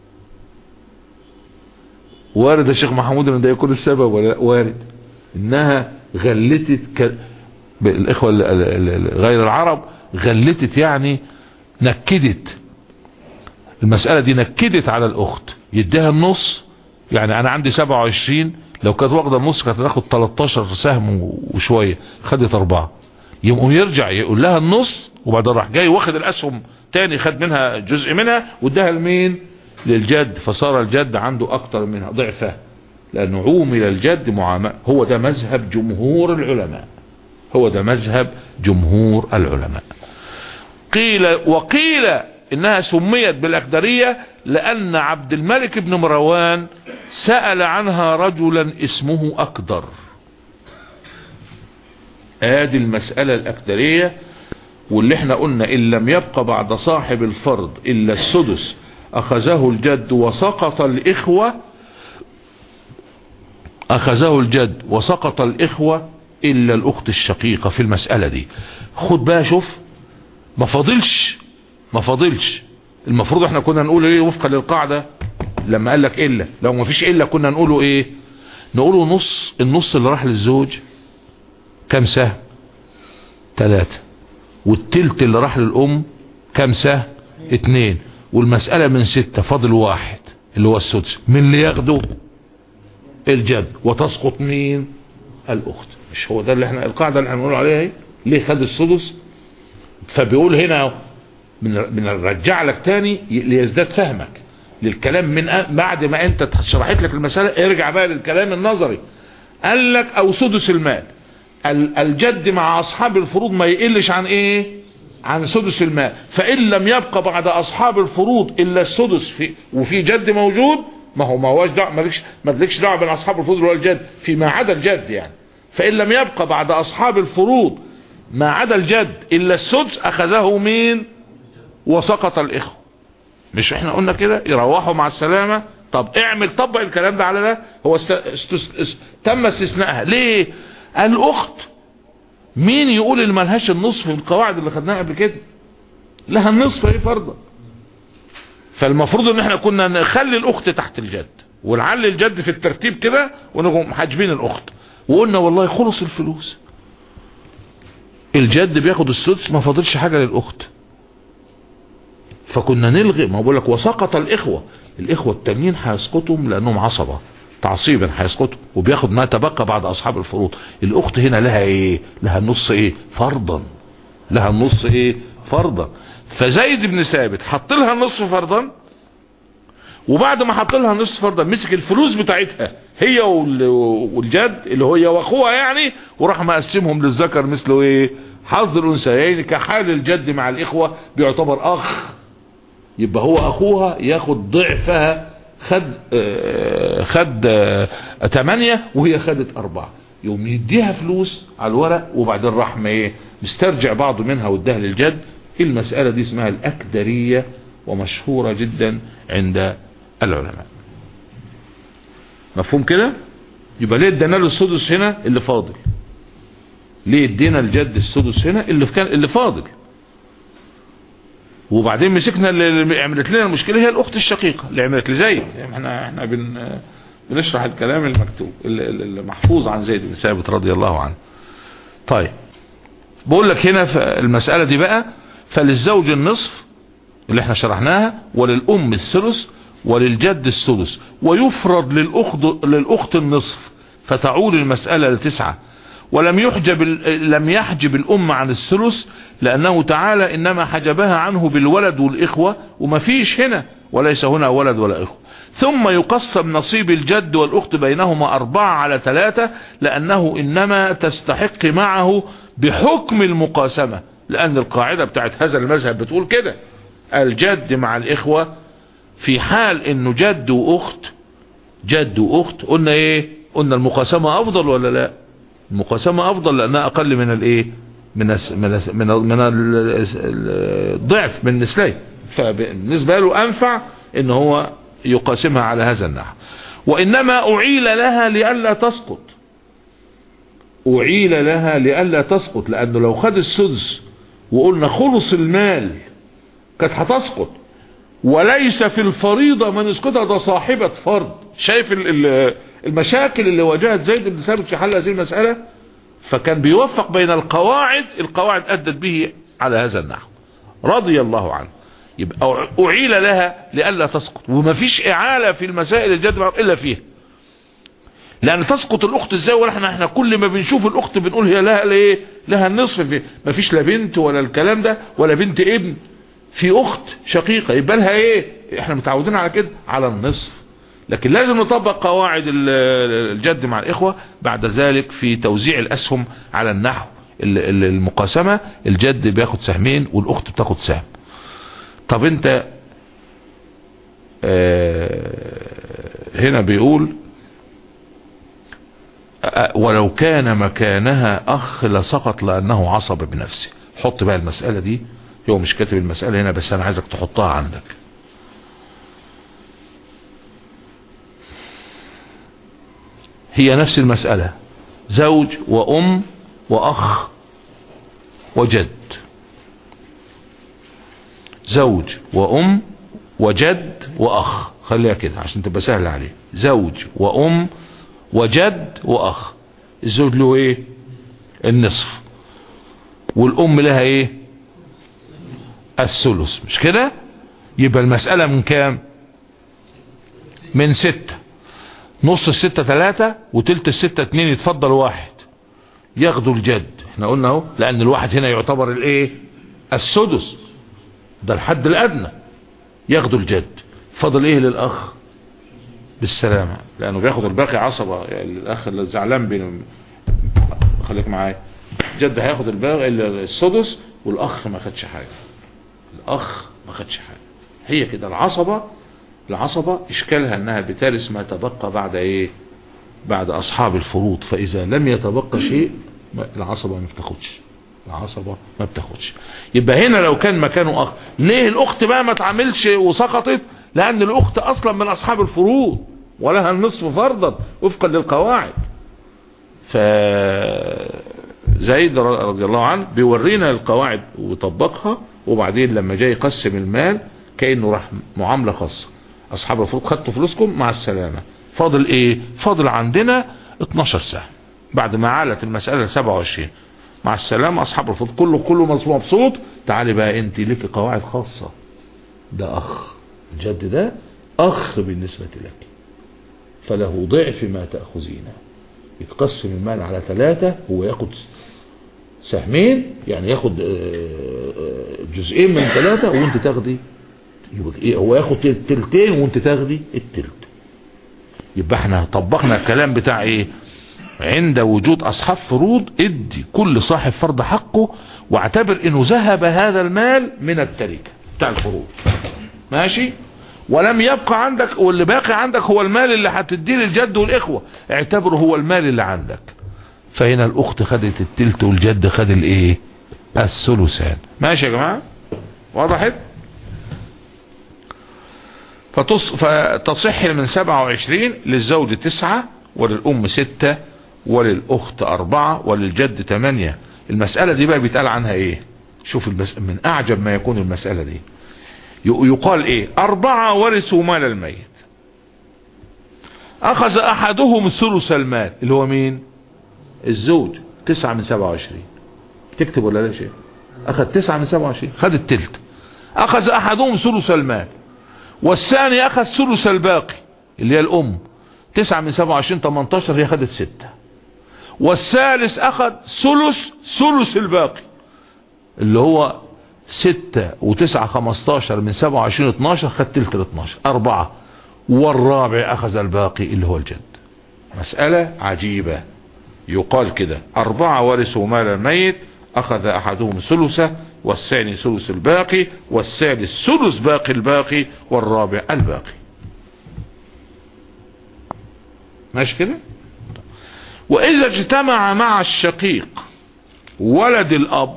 وارد يا شيخ محمود ان ده يكون السبب ولا لا؟ وارد انها غلتت ك... الاخوة ال- ال- ال- غير العرب غلتت يعني نكدت المسألة دي نكدت على الاخت يديها النص يعني انا عندي 27 لو كانت واخده النص كانت هتاخد 13 سهم وشوية خدت اربعة يقوم يرجع يقول لها النص وبعدين راح جاي واخد الاسهم تاني خد منها جزء منها واداها لمين للجد فصار الجد عنده اكتر منها ضعفه لانه عومل الجد معاملة هو ده مذهب جمهور العلماء هو ده مذهب جمهور العلماء قيل وقيل انها سميت بالاقدرية لان عبد الملك بن مروان سأل عنها رجلا اسمه أكدر ادي المسألة الأكدرية واللي احنا قلنا ان لم يبقى بعد صاحب الفرض الا السدس اخذه الجد وسقط الاخوة اخذه الجد وسقط الاخوة الا الاخت الشقيقة في المسألة دي خد بقى شوف ما فاضلش ما فاضلش المفروض احنا كنا نقول ايه وفقا للقاعدة لما قال لك الا لو ما فيش الا كنا نقوله ايه نقوله نص النص اللي راح للزوج كم سهم ثلاثة والتلت اللي راح للأم كم سهم اتنين والمسألة من ستة فاضل واحد اللي هو السدس من اللي ياخده الجد وتسقط مين الأخت مش هو ده اللي احنا القاعدة اللي احنا بنقول عليها ايه ليه خد السدس فبيقول هنا بنرجع لك تاني ليزداد فهمك للكلام من أ... بعد ما انت شرحت لك المسألة ارجع بقى للكلام النظري قال لك او سدس المال الجد مع اصحاب الفروض ما يقلش عن ايه عن سدس المال فان لم يبقى بعد اصحاب الفروض الا السدس في وفي جد موجود ما هو ما هوش دعوه مالكش مالكش دعوه بين اصحاب الفروض والجد فيما عدا الجد يعني فان لم يبقى بعد اصحاب الفروض ما عدا الجد الا السدس اخذه مين وسقط الاخوه مش احنا قلنا كده يروحوا مع السلامه طب اعمل طبق الكلام ده على ده هو است... است... است... تم استثنائها ليه الاخت مين يقول اللي ملهاش النصف في القواعد اللي خدناها قبل كده لها النصف ايه فرضا فالمفروض ان احنا كنا نخلي الاخت تحت الجد ونعلي الجد في الترتيب كده ونقوم حاجبين الاخت وقلنا والله خلص الفلوس الجد بياخد السدس ما فاضلش حاجة للاخت فكنا نلغي ما بقول لك وسقط الاخوة الاخوة التانيين هيسقطهم لانهم عصبة تعصيبا هيسقطوا وبياخد ما تبقى بعد اصحاب الفروض الاخت هنا لها ايه لها النص ايه فرضا لها النص ايه فرضا فزيد بن ثابت حط لها النصف فرضا وبعد ما حط لها النصف فرضا مسك الفلوس بتاعتها هي والجد اللي هو هي واخوها يعني وراح مقسمهم للذكر مثله ايه حظ الانثيين كحال الجد مع الاخوه بيعتبر اخ يبقى هو اخوها ياخد ضعفها خد آه خد آه تمانية وهي خدت اربعة يوم يديها فلوس على الورق وبعدين راح ما ايه مسترجع بعضه منها واداها للجد المسألة دي اسمها الاكدرية ومشهورة جدا عند العلماء مفهوم كده يبقى ليه ادينا له السدس هنا اللي فاضل ليه ادينا الجد السدس هنا اللي كان اللي فاضل وبعدين مسكنا اللي عملت لنا المشكلة هي الاخت الشقيقة اللي عملت لزيد احنا احنا بن بنشرح الكلام المكتوب المحفوظ عن زيد بن ثابت رضي الله عنه طيب بقول لك هنا في المسألة دي بقى فللزوج النصف اللي احنا شرحناها وللأم الثلث وللجد الثلث ويفرض للأخت, للأخت النصف فتعود المسألة لتسعة ولم يحجب لم يحجب الأم عن الثلث لأنه تعالى إنما حجبها عنه بالولد والإخوة وما فيش هنا وليس هنا ولد ولا إخوة ثم يقسم نصيب الجد والأخت بينهما أربعة على ثلاثة لأنه إنما تستحق معه بحكم المقاسمة لأن القاعدة بتاعت هذا المذهب بتقول كده الجد مع الإخوة في حال إنه جد وأخت جد وأخت قلنا إيه قلنا المقاسمة أفضل ولا لا المقاسمة أفضل لأنها أقل من الإيه من من من, من الضعف من النسلين فبالنسبة له أنفع إن هو يقاسمها على هذا النحو وإنما أعيل لها لئلا تسقط أعيل لها لئلا تسقط لأنه لو خد السدس وقلنا خلص المال كانت هتسقط وليس في الفريضة من يسقطها ده صاحبة فرض شايف المشاكل اللي واجهت زيد بن ثابت في حل هذه المسألة فكان بيوفق بين القواعد القواعد أدت به على هذا النحو رضي الله عنه يبقى أعيل لها لئلا تسقط ومفيش إعالة في المسائل الجد إلا فيها لأن تسقط الأخت إزاي ولا احنا احنا كل ما بنشوف الأخت بنقول هي لها ليه لها النصف فيه مفيش لا بنت ولا الكلام ده ولا بنت ابن في أخت شقيقة يبقى لها إيه احنا متعودين على كده على النصف لكن لازم نطبق قواعد الجد مع الإخوة بعد ذلك في توزيع الأسهم على النحو المقاسمة الجد بياخد سهمين والأخت بتاخد سهم طب انت هنا بيقول ولو كان مكانها اخ لسقط لانه عصب بنفسه حط بقى المسألة دي هو مش كاتب المسألة هنا بس انا عايزك تحطها عندك هي نفس المسألة زوج وام واخ وجد زوج وام وجد واخ خليها كده عشان تبقى سهلة عليه زوج وام وجد واخ الزوج له ايه النصف والام لها ايه الثلث مش كده يبقى المسألة من كام من ستة نص الستة ثلاثة وتلت الستة اتنين يتفضل واحد ياخدوا الجد احنا قلنا اهو لان الواحد هنا يعتبر الايه السدس ده الحد الادنى ياخدوا الجد فضل ايه للاخ بالسلامة لانه بياخد الباقي عصبة يعني الاخ اللي زعلان بين خليك معايا جد هياخد الباقي السدس والاخ ما خدش حاجة الاخ ما خدش حاجة هي كده العصبة العصبة اشكالها انها بترث ما تبقى بعد ايه بعد اصحاب الفروض فاذا لم يتبقى شيء العصبة ما بتاخدش العصبة ما بتاخدش يبقى هنا لو كان مكانه اخ ليه الاخت بقى ما تعملش وسقطت لان الاخت اصلا من اصحاب الفروض ولها النصف فرضا وفقا للقواعد ف زيد رضي الله عنه بيورينا القواعد وطبقها وبعدين لما جاي يقسم المال كأنه راح معاملة خاصة اصحاب الفروض خدتوا فلوسكم مع السلامة فاضل ايه فاضل عندنا 12 سهم بعد ما عالت المسألة 27 مع السلامة اصحاب الفروض كله كله مبسوط تعالي بقى انت لك قواعد خاصة ده اخ الجد ده اخ بالنسبة لك فله ضعف ما تأخذينه يتقسم المال على ثلاثة هو ياخد سهمين يعني ياخد جزئين من ثلاثة وانت تاخدي هو ياخد تلتين وانت تاخدي التلت يبقى احنا طبقنا الكلام بتاع ايه عند وجود اصحاب فروض ادي كل صاحب فرض حقه واعتبر انه ذهب هذا المال من التركة بتاع الفروض ماشي ولم يبقى عندك واللي باقي عندك هو المال اللي هتديه للجد والاخوة اعتبره هو المال اللي عندك فهنا الاخت خدت التلت والجد خد الايه الثلثان ماشي يا جماعة وضحت فتص... فتصح من 27 للزوج تسعة وللأم ستة وللأخت أربعة وللجد ثمانية المسألة دي بقى بيتقال عنها ايه شوف المس... من أعجب ما يكون المسألة دي يقال ايه أربعة ورثوا مال الميت أخذ أحدهم ثلث المال اللي هو مين الزوج تسعة من سبعة وعشرين تكتب ولا لا شيء أخذ تسعة من سبعة وعشرين خد التلت أخذ أحدهم ثلث المال والثاني أخذ ثلث الباقي اللي هي الأم تسعة من سبعة وعشرين تمنتاشر هي خدت ستة والثالث أخذ ثلث ثلث الباقي اللي هو ستة وتسعة خمستاشر من سبعة وعشرين اتناشر خد تلت الاتناشر أربعة والرابع أخذ الباقي اللي هو الجد مسألة عجيبة يقال كده أربعة ورثوا مال الميت أخذ أحدهم ثلثة والثاني ثلث الباقي والثالث ثلث باقي الباقي والرابع الباقي ماشي كده وإذا اجتمع مع الشقيق ولد الأب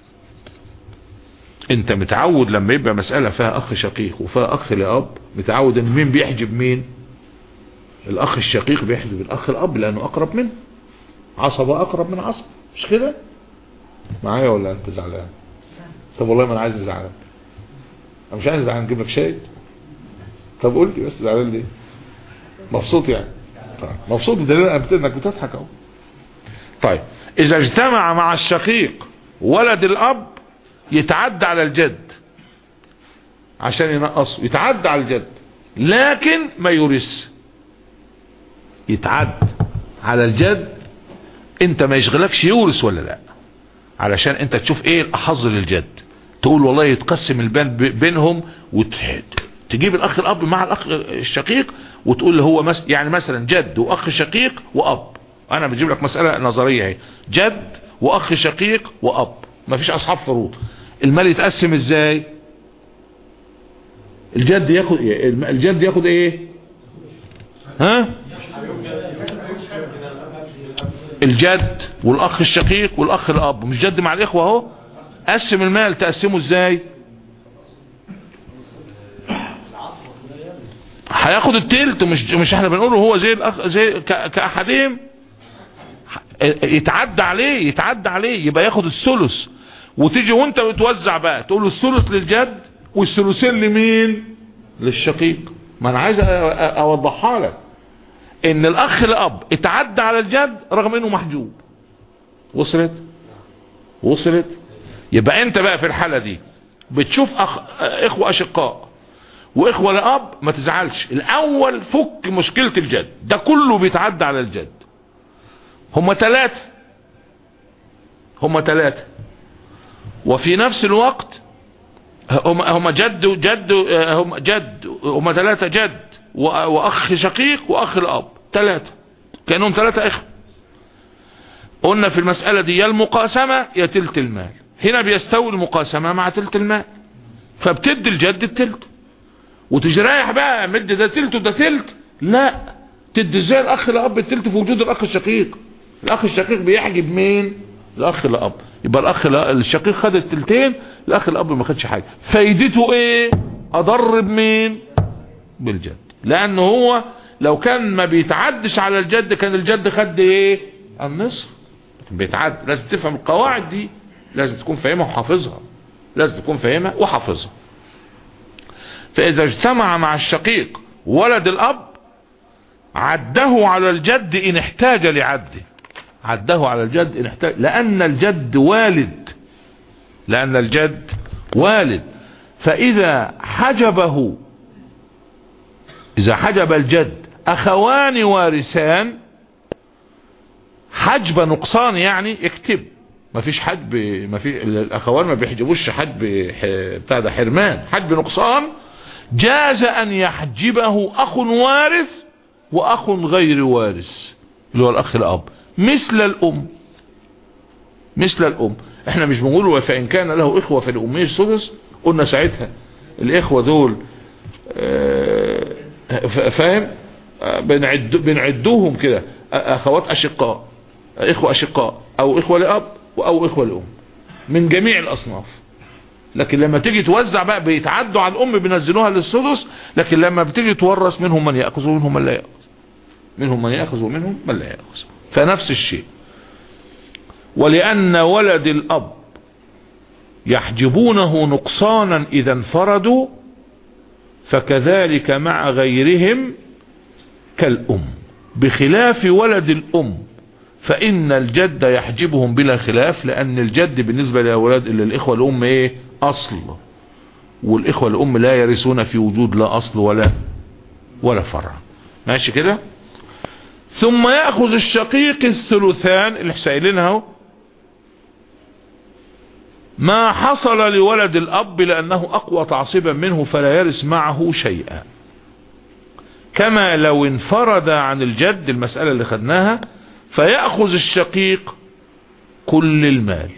انت متعود لما يبقى مسألة فيها اخ شقيق وفيها اخ لاب متعود ان مين بيحجب مين الاخ الشقيق بيحجب الاخ الاب لانه اقرب منه عصبة اقرب من عصب مش كده معايا ولا انت زعلان طب والله ما انا عايز زعلان انا مش عايز زعلان اجيب لك شاهد طب قول لي بس زعلان ليه مبسوط يعني طيب. مبسوط بدليل انك بتضحك اهو طيب اذا اجتمع مع الشقيق ولد الاب يتعدى على الجد عشان ينقصه يتعدى على الجد لكن ما يورث يتعدى على الجد انت ما يشغلكش يورث ولا لا علشان انت تشوف ايه الاحظ للجد تقول والله يتقسم البان بينهم وتجيب الاخ الاب مع الاخ الشقيق وتقول له هو مس... يعني مثلا جد واخ شقيق واب انا بجيب لك مسألة نظرية اهي جد واخ شقيق واب ما فيش اصحاب فروض المال يتقسم ازاي الجد ياخد الجد ياخد ايه ها الجد والاخ الشقيق والاخ الاب مش جد مع الاخوة اهو قسم المال تقسمه ازاي هياخد التلت مش مش احنا بنقوله هو زي الاخ زي ك- كاحدهم يتعدى عليه يتعدى عليه يبقى ياخد الثلث وتيجي وانت بتوزع بقى تقول له الثلث للجد والثلثين لمين للشقيق ما انا عايز أ- أ- اوضحها لك ان الاخ الاب اتعدى على الجد رغم انه محجوب وصلت وصلت يبقى انت بقى في الحالة دي بتشوف أخ... اخوة اشقاء واخوة لاب ما تزعلش الاول فك مشكلة الجد ده كله بيتعدى على الجد هما ثلاثة هما ثلاثة وفي نفس الوقت هم هم جد جد هم جد هم ثلاثة جد و- واخ شقيق واخ الاب ثلاثة كانهم ثلاثة اخوة قلنا في المسألة دي يا المقاسمة يا تلت المال هنا بيستوي المقاسمة مع تلت المال فبتدي الجد التلت وتجي رايح بقى مد ده تلت وده تلت لا تدي ازاي الاخ الاب التلت في وجود الاخ الشقيق الاخ الشقيق بيحجب مين الاخ الاب يبقى الاخ ال- الشقيق خد التلتين الاخ الاب ما خدش حاجه فايدته ايه اضر بمين بالجد لان هو لو كان ما بيتعدش على الجد كان الجد خد ايه النصف لكن بيتعد لازم تفهم القواعد دي لازم تكون فاهمها وحافظها لازم تكون فاهمها وحافظها فاذا اجتمع مع الشقيق ولد الاب عده على الجد ان احتاج لعده عده على الجد ان احتاج لان الجد والد لان الجد والد فاذا حجبه اذا حجب الجد اخوان وارثان حجب نقصان يعني اكتب ما فيش حجب ما في الاخوان ما بيحجبوش حجب ح- بتاع ده حرمان حجب نقصان جاز ان يحجبه اخ وارث واخ غير وارث اللي هو الاخ الاب مثل الام مثل الام احنا مش بنقول فان كان له اخوة فلأمه السدس قلنا ساعتها الاخوة دول آه، ف- فاهم آه، بنعد بنعدوهم كده آه، اخوات اشقاء اخوة اشقاء او اخوة لاب او اخوة لام من جميع الاصناف لكن لما تيجي توزع بقى بيتعدوا على الام بينزلوها للسدس لكن لما بتيجي تورث منهم من ياخذ ومنهم من لا ياخذ منهم من ياخذ ومنهم من لا ياخذ فنفس الشيء ولان ولد الاب يحجبونه نقصانا اذا انفردوا فكذلك مع غيرهم كالام بخلاف ولد الام فان الجد يحجبهم بلا خلاف لان الجد بالنسبة لأولاد للإخوة الأم ايه اصل والإخوة الأم لا يرثون في وجود لا اصل ولا ولا فرع ماشي كده ثم يأخذ الشقيق الثلثان اللي سائلينها اهو ما حصل لولد الأب لأنه أقوى تعصيبا منه فلا يرث معه شيئا كما لو انفرد عن الجد المسألة اللي خدناها فيأخذ الشقيق كل المال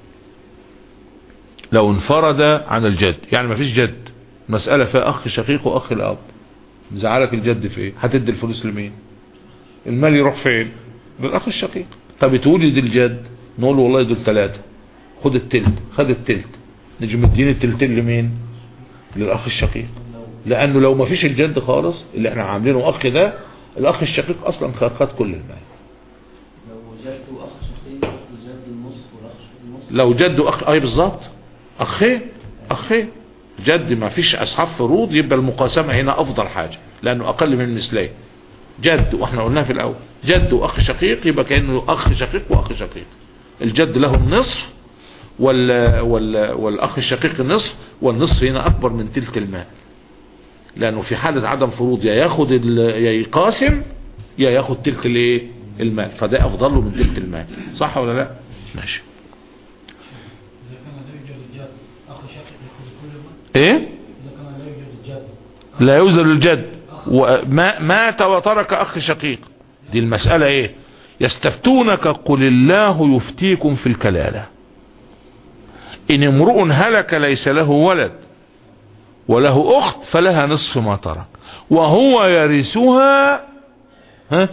لو انفرد عن الجد يعني ما فيش جد مسألة فيها أخ شقيق وأخ الأب زعلك الجد في ايه هتدي الفلوس لمين المال يروح فين للأخ الشقيق طب تولد الجد نقول له والله دول ثلاثة خد التلت خد التلت نجي مدين التلتين لمين للأخ الشقيق لأنه لو ما فيش الجد خالص اللي احنا عاملينه أخ ده الأخ الشقيق أصلا خد خد كل المال لو وجدت أخ شقيق وجد النصف والأخ النصف لو جد أخ أي بالظبط أخين أخين جد ما فيش أصحاب فروض يبقى المقاسمة هنا أفضل حاجة لأنه أقل من مثلين جد واحنا قلناها في الأول جد وأخ شقيق يبقى كأنه أخ شقيق وأخ شقيق الجد له النصف وال وال والأخ الشقيق النصف والنصف هنا أكبر من تلك المال لأنه في حالة عدم فروض يا ياخد ال- يا يقاسم يا ياخد تلك الايه المال فده أفضل له من تلك المال صح ولا لا ماشي إذا كان لا يوجد الجد أخ شقيق يأخذ كل ما ايه إذا كان لا يوجد الجد لا يوزن الجد وما مات وترك اخ شقيق دي المسألة ايه يستفتونك قل الله يفتيكم في الكلالة ان امرؤ هلك ليس له ولد وله اخت فلها نصف ما ترك وهو يرثها ها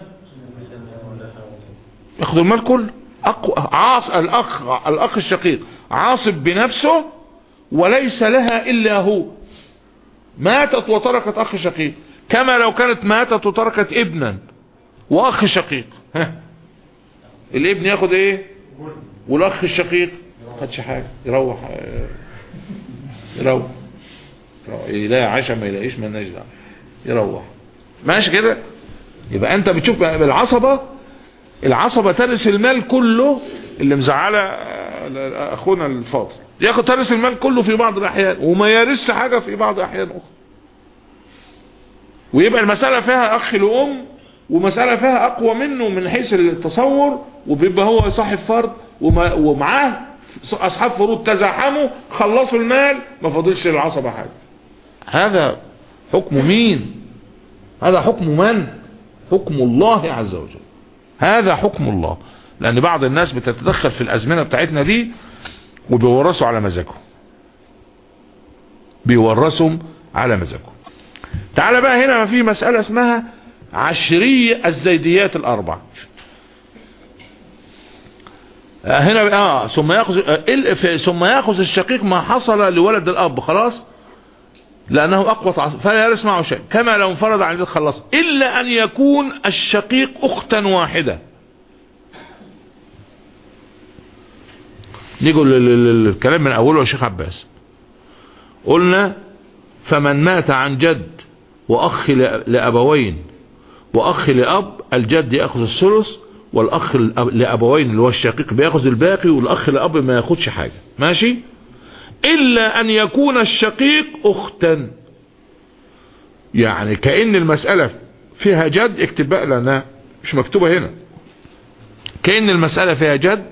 ياخد المال كله أقوى عاص الأخ الأخ الشقيق عاصب بنفسه وليس لها إلا هو ماتت وتركت أخ شقيق كما لو كانت ماتت وتركت ابنا وأخ شقيق ها الابن ياخد ايه والأخ الشقيق خدش حاجة يروح آه، يروح يروح. يلاقي عشاء ما يلاقيش مالناش دعوه يروح ماشي كده يبقى انت بتشوف بقى بالعصبة العصبة ترث المال كله اللي مزعلة آه، اخونا الفاضل ياخد ترث المال كله في بعض الاحيان وما يرث حاجة في بعض الاحيان اخرى ويبقى المسألة فيها اخ لأم ومسألة فيها اقوى منه من حيث التصور وبيبقى هو صاحب فرض وما- ومعاه اصحاب فروض تزاحموا خلصوا المال ما فاضلش للعصبة حاجة هذا حكم مين هذا حكم من حكم الله عز وجل هذا حكم الله لان بعض الناس بتتدخل في الازمنة بتاعتنا دي وبيورثوا على مزاجهم بيورثهم على مزاجهم تعال بقى هنا في مسألة اسمها عشرية الزيديات الاربع آه هنا بقى- اه ثم ياخذ آه، ال- في- ثم ياخذ الشقيق ما حصل لولد الاب خلاص لانه اقوى تعصب فلا يرث معه شيء كما لو انفرد عن البيت خلص الا ان يكون الشقيق اختا واحده نيجي لل- لل- للكلام من اوله يا شيخ عباس قلنا فمن مات عن جد واخ ل- لابوين واخ لاب الجد ياخذ الثلث والاخ الأب- لابوين اللي هو الشقيق بياخذ الباقي والاخ لاب ما ياخدش حاجه ماشي الا ان يكون الشقيق اختا يعني كأن المسألة فيها جد اكتب بقى لانها مش مكتوبة هنا كأن المسألة فيها جد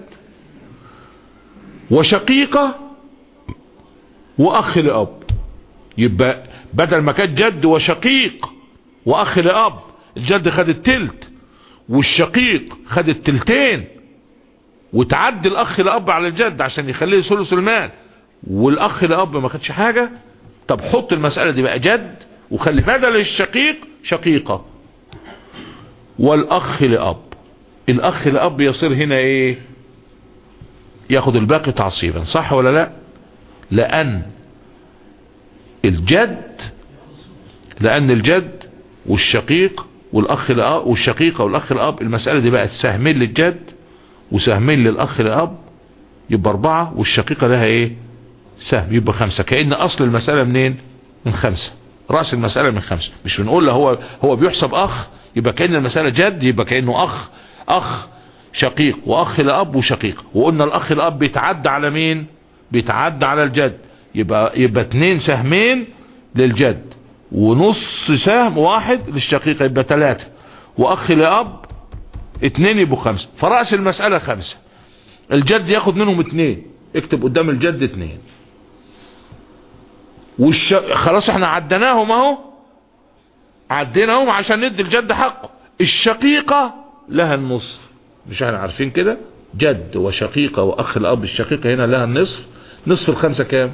وشقيقة واخ لاب يبقى بدل ما كانت جد وشقيق واخ لاب الجد خد التلت والشقيق خد التلتين وتعدي الاخ لاب على الجد عشان يخليه ثلث المال والاخ لاب ما خدش حاجة طب حط المسألة دي بقى جد وخلي بدل الشقيق شقيقة والاخ لاب الاخ لاب يصير هنا ايه ياخد الباقي تعصيبا صح ولا لا لان الجد لان الجد والشقيق والاخ الاب والشقيقة والاخ الاب المسألة دي بقت سهمين للجد وسهمين للاخ الاب يبقى اربعة والشقيقة لها ايه سهم يبقى خمسة كأن اصل المسألة منين من خمسة رأس المسألة من خمسة مش بنقول له هو هو بيحسب اخ يبقى كأن المسألة جد يبقى كأنه اخ اخ شقيق واخ لاب وشقيق وقلنا الاخ الاب بيتعدى على مين بيتعدى على الجد يبقى يبقى اتنين سهمين للجد ونص سهم واحد للشقيقة يبقى ثلاثة واخ لاب اتنين يبقوا خمسة فرأس المسألة خمسة الجد ياخد منهم اتنين اكتب قدام الجد اتنين والش... خلاص احنا عدناهم اهو عديناهم عشان ندي الجد حقه الشقيقة لها النصف مش احنا عارفين كده جد وشقيقة واخ الاب الشقيقة هنا لها النصف نصف الخمسة كام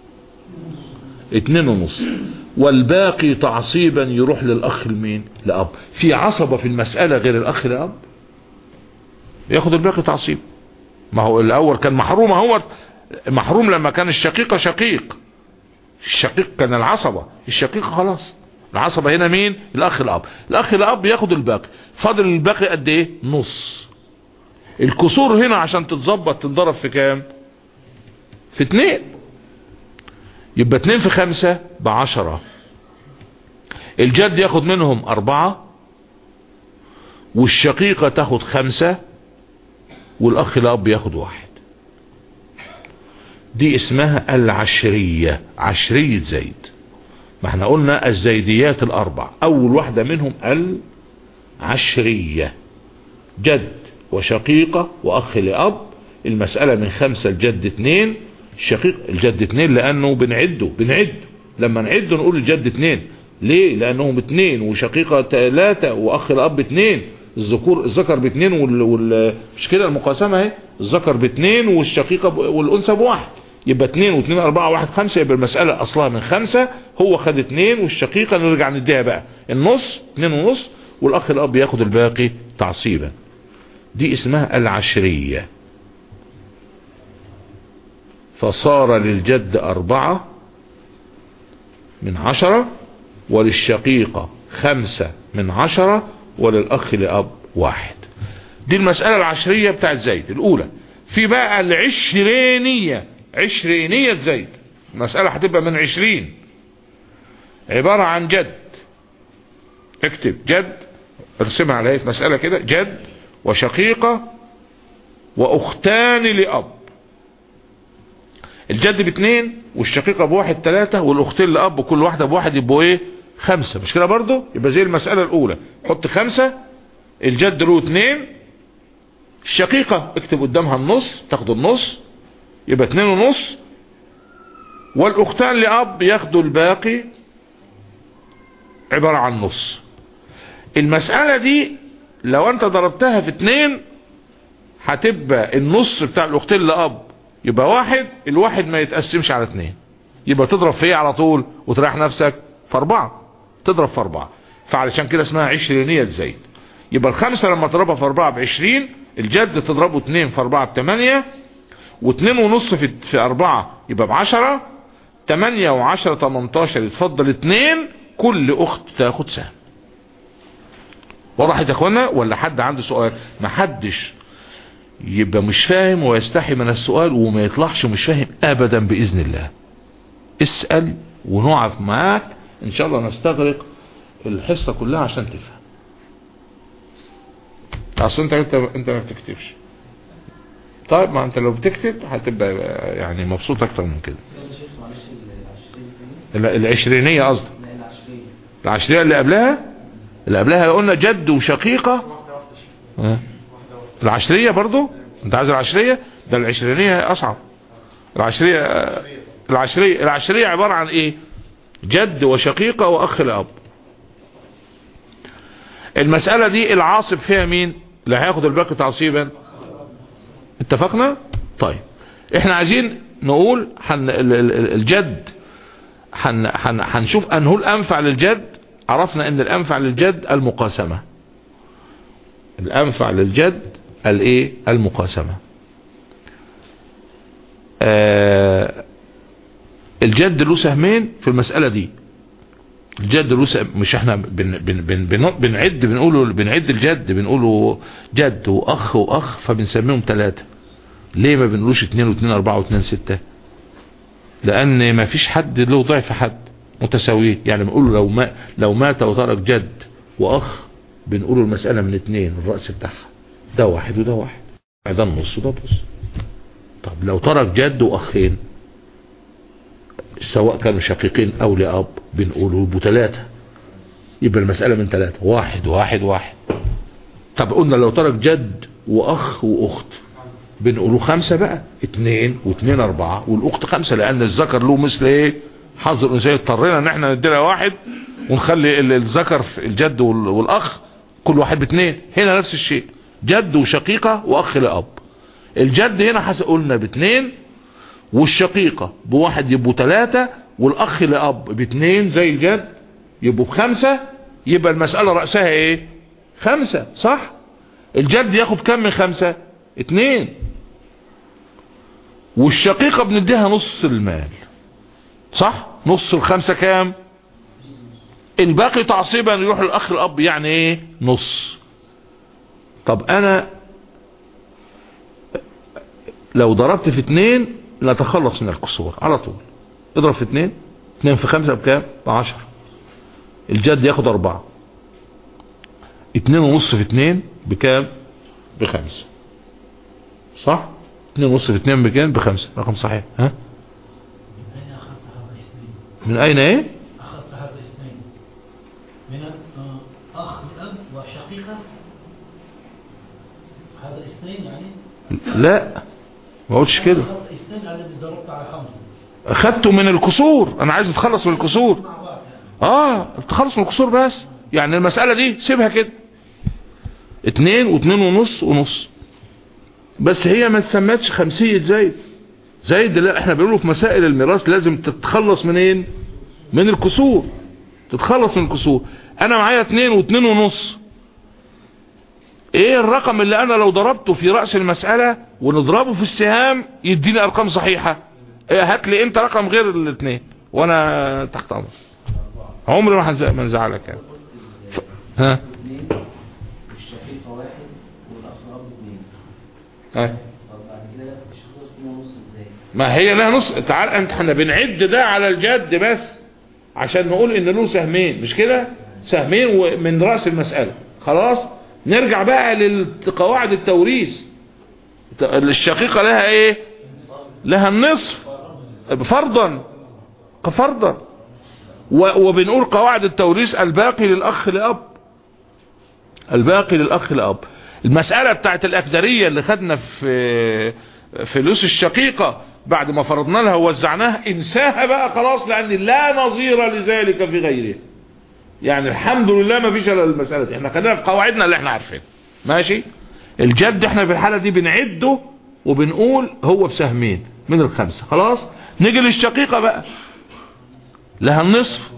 اتنين ونص والباقي تعصيبا يروح للاخ المين لاب في عصبة في المسألة غير الاخ لاب ياخد الباقي تعصيب ما هو الاول كان محروم هو محروم لما كان الشقيقة شقيق الشقيق كان العصبة الشقيقة خلاص العصبة هنا مين الاخ الاب الاخ الاب ياخد الباقي فاضل الباقي قد ايه نص الكسور هنا عشان تتظبط تنضرب في كام في اتنين يبقى اتنين في خمسة بعشرة الجد ياخد منهم اربعة والشقيقة تاخد خمسة والاخ الاب ياخد واحد دي اسمها العشرية عشرية زيد ما احنا قلنا الزيديات الاربع اول واحدة منهم العشرية جد وشقيقة واخ لاب المسألة من خمسة الجد اتنين الشقيق الجد اتنين لانه بنعده بنعد لما نعده نقول الجد اتنين ليه لانهم اتنين وشقيقة تلاتة واخ الاب اتنين الذكور الذكر باتنين وال... وال... مش كده المقاسمة اهي الذكر باتنين والشقيقة ب... والانثى بواحد يبقى اتنين واتنين اربعة واحد خمسة يبقى المسألة اصلها من خمسة هو خد اتنين والشقيقة نرجع نديها بقى النص اتنين ونص والاخ الاب ياخد الباقي تعصيبا دي اسمها العشرية فصار للجد اربعة من عشرة وللشقيقة خمسة من عشرة وللاخ لاب واحد دي المسألة العشرية بتاعت زيد الاولى في بقى العشرينية عشرينية زيد المسألة هتبقى من عشرين عبارة عن جد اكتب جد ارسمها على هيئة مسألة كده جد وشقيقة واختان لأب الجد باثنين والشقيقة بواحد ثلاثة والاختين لأب كل واحدة بواحد يبقوا ايه خمسة مش كده برضو يبقى زي المسألة الاولى حط خمسة الجد له اثنين الشقيقة اكتب قدامها النص تاخد النص يبقى اتنين ونص والاختان لأب ياخدوا الباقي عبارة عن نص المسألة دي لو انت ضربتها في اتنين هتبقى النص بتاع الاختين لأب يبقى واحد الواحد ما يتقسمش على اتنين يبقى تضرب في ايه على طول وتريح نفسك في اربعة تضرب في اربعة فعلشان كده اسمها عشرينية زيد يبقى الخمسة لما تضربها في اربعة بعشرين الجد تضربه اتنين في اربعة بتمانية واتنين ونص في, في اربعة يبقى بعشرة تمانية وعشرة تمنتاشر يتفضل اتنين كل اخت تاخد سهم وضحت يا اخوانا ولا حد عنده سؤال ما حدش يبقى مش فاهم ويستحي من السؤال وما يطلعش مش فاهم ابدا باذن الله اسأل ونقف معاك ان شاء الله نستغرق الحصة كلها عشان تفهم اصل انت انت انت ما بتكتبش طيب ما انت لو بتكتب هتبقى يعني مبسوط اكتر من كده يا شيخ معلش العشرين تاني ال- العشرينية قصدي لا العشرين العشرية اللي قبلها اللي قبلها قلنا جد وشقيقة ها؟ العشرية برضو انت عايز العشرية ده العشرينية اصعب العشرية العشرية العشرية عبارة عن ايه جد وشقيقة واخ لاب المسألة دي العاصب فيها مين اللي هياخد الباقي تعصيبا اتفقنا طيب احنا عايزين نقول حن ال- ال- ال- الجد حن حن هنشوف انه الانفع للجد عرفنا ان الانفع للجد المقاسمة الانفع للجد الايه المقاسمة آه الجد له سهمين في المسألة دي الجد له سهم مش احنا بن بن بن بن بنعد بنقوله بنعد الجد بنقوله جد واخ واخ فبنسميهم ثلاثة ليه ما بنقولوش اتنين واتنين اربعة واتنين ستة لان ما فيش حد له ضعف حد متساويين يعني بنقول لو ما لو مات وترك جد واخ بنقول المسألة من اتنين الرأس بتاعها ده واحد وده واحد ده النص وده نص طب لو ترك جد واخين سواء كانوا شقيقين او لاب بنقوله يبقوا ثلاثة يبقى المسألة من ثلاثة واحد واحد واحد طب قلنا لو ترك جد واخ واخت بنقوله خمسة بقى اتنين واتنين اربعة والاخت خمسة لان الذكر له مثل ايه حظ الانثى اضطرينا ان احنا نديلها واحد ونخلي ال- الذكر في الجد وال- والاخ كل واحد باتنين هنا نفس الشيء جد وشقيقة واخ لاب الجد هنا حسب قلنا باتنين والشقيقة بواحد يبقوا ثلاثة والاخ لاب باتنين زي الجد يبقوا بخمسة يبقى المسألة رأسها ايه خمسة صح الجد ياخد كم من خمسة اتنين والشقيقة بنديها نص المال صح نص الخمسة كام الباقي تعصيبا يروح للاخ الاب يعني ايه نص طب انا لو ضربت في اتنين نتخلص من الكسور على طول اضرب في اتنين اتنين في خمسة بكام بعشر الجد ياخد اربعة اتنين ونص في اتنين بكام بخمسة صح اتنين ونص في اتنين بكام بخمسة رقم صحيح ها من أين أخذت هذا الاثنين؟ من اين ايه أخذت هذا الاثنين من آه، أخ الأب وشقيقة هذا الاثنين يعني لا ما قلتش كده أخذت اثنين الذي ضربت على خمسة اخدته من الكسور انا عايز نتخلص من الكسور مع بعض يعني اه تخلص من الكسور بس يعني المسألة دي سيبها كده اتنين واتنين ونص ونص بس هي ما تسمتش خمسية زايد زايد لا احنا بنقوله في مسائل الميراث لازم تتخلص منين من الكسور تتخلص من الكسور انا معايا اتنين واتنين ونص ايه الرقم اللي انا لو ضربته في رأس المسألة ونضربه في السهام يديني ارقام صحيحة ايه هات لي انت رقم غير الاثنين وانا تحت امر عمري ما هنز- ما نزعلك يعني ف... ها اثنين والشقيقة واحد والأخ أب اثنين ها طب بعد كده الشقيقة اتنين ونص ازاي؟ ما هي لها نص تعال انت احنا بنعد ده على الجد بس عشان نقول ان له سهمين مش كده سهمين ومن رأس المسألة خلاص نرجع بقى لقواعد التوريث ت- الشقيقة لها ايه لها النصف فرضا فرضا و- وبنقول قواعد التوريث الباقي للأخ لأب الباقي للأخ لأب المسألة بتاعت الأكدرية اللي خدنا في فلوس الشقيقة بعد ما فرضنا لها ووزعناها انساها بقى خلاص لأن لا نظير لذلك في غيره يعني الحمد لله ما فيش الا المسألة دي احنا خلينا في قواعدنا اللي احنا عارفين ماشي الجد احنا في الحالة دي بنعده وبنقول هو بسهمين من الخمسة خلاص نيجي للشقيقة بقى لها النصف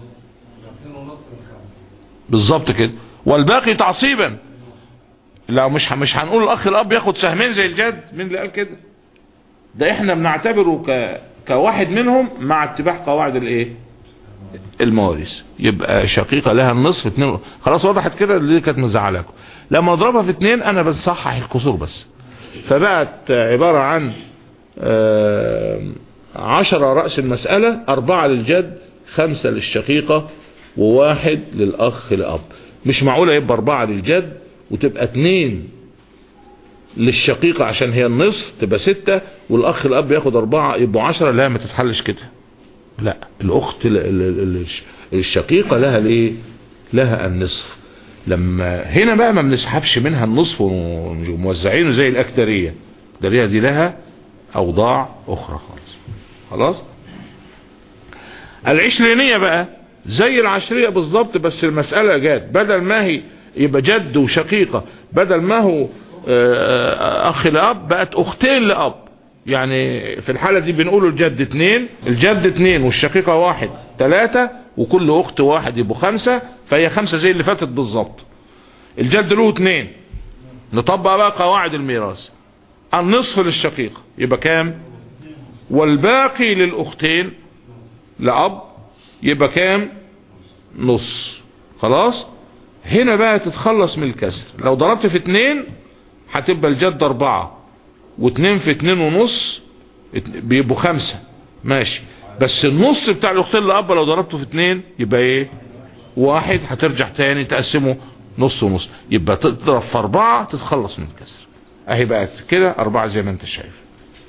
بالظبط كده والباقي تعصيبا لا مش مش هنقول الاخ الاب ياخد سهمين زي الجد مين اللي قال كده ده احنا بنعتبره ك كواحد منهم مع اتباع قواعد الايه المواريث يبقى شقيقة لها النصف اتنين خلاص وضحت كده اللي كانت مزعلاكم لما اضربها في اتنين انا بصحح الكسور بس فبقت عبارة عن آه، عشرة رأس المسألة أربعة للجد خمسة للشقيقة وواحد للأخ لأب مش معقولة يبقى أربعة للجد وتبقى اتنين للشقيقة عشان هي النصف تبقى ستة والأخ الأب ياخد أربعة يبقوا عشرة لا ما تتحلش كده لا الأخت ال- ال- ال- الشقيقة لها الايه لها النصف لما هنا بقى ما بنسحبش منها النصف وموزعينه زي الأكترية الأكترية دي لها أوضاع أخرى خالص خلاص العشرينية بقى زي العشرية بالظبط بس المسألة جات بدل ما هي يبقى جد وشقيقة بدل ما هو آه، أخ لأب بقت أختين لأب يعني في الحالة دي بنقول الجد اتنين الجد اتنين والشقيقة واحد تلاتة وكل أخت واحد يبقوا خمسة فهي خمسة زي اللي فاتت بالظبط الجد له اتنين نطبق بقى قواعد الميراث النصف للشقيقة يبقى كام والباقي للأختين لأب يبقى كام نص خلاص هنا بقى تتخلص من الكسر لو ضربت في اتنين هتبقى الجد اربعة واتنين في اتنين ونص ات- بيبقوا خمسة ماشي بس النص بتاع الاختين لأب لو ضربته في اتنين يبقى ايه واحد هترجع تاني تقسمه نص ونص يبقى تضرب في اربعة تتخلص من الكسر اهي بقت كده اربعة زي ما انت شايف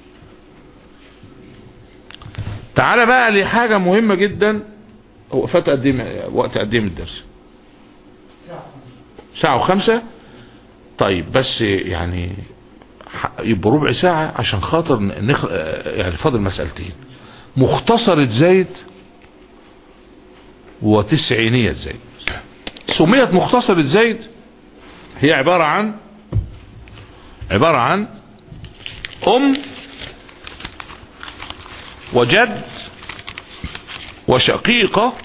تعالى بقى لحاجة مهمة جدا هو فات قديم وقت قديم الدرس ساعة وخمسة طيب بس يعني ح- يبقى ربع ساعة عشان خاطر نخ... يعني فاضل مسألتين مختصرة زيد وتسعينية زيد سميت مختصرة زيد هي عبارة عن عبارة عن أم وجد وشقيقة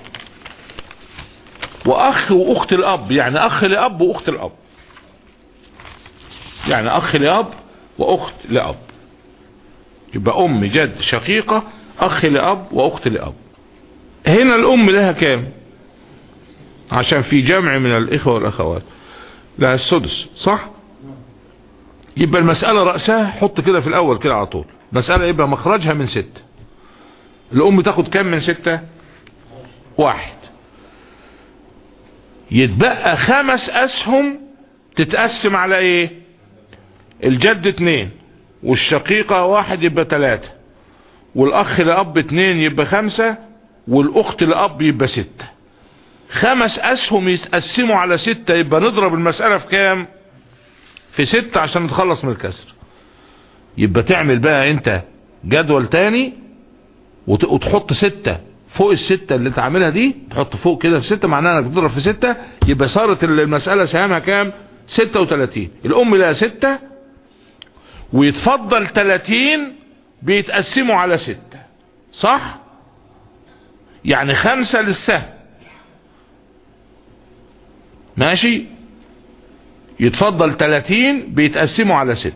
واخ واخت الاب يعني اخ لاب واخت الاب يعني اخ لاب واخت لاب يبقى ام جد شقيقة اخ لاب واخت لاب هنا الام لها كام عشان في جمع من الاخوة والاخوات لها السدس صح يبقى المسألة رأسها حط كده في الاول كده على طول مسألة يبقى مخرجها من ستة الام تاخد كام من ستة واحد يتبقى خمس اسهم تتقسم على ايه الجد اتنين والشقيقة واحد يبقى تلاتة والاخ لاب اتنين يبقى خمسة والاخت لاب يبقى ستة خمس اسهم يتقسموا على ستة يبقى نضرب المسألة في كام في ستة عشان نتخلص من الكسر يبقى تعمل بقى انت جدول تاني وت- وتحط ستة فوق الستة اللي انت عاملها دي تحط فوق كده في ستة معناها انك بتضرب في ستة يبقى صارت المسألة سهامها كام ستة وتلاتين الام لها ستة ويتفضل تلاتين بيتقسموا على ستة صح يعني خمسة للسهم ماشي يتفضل 30 بيتقسموا على 6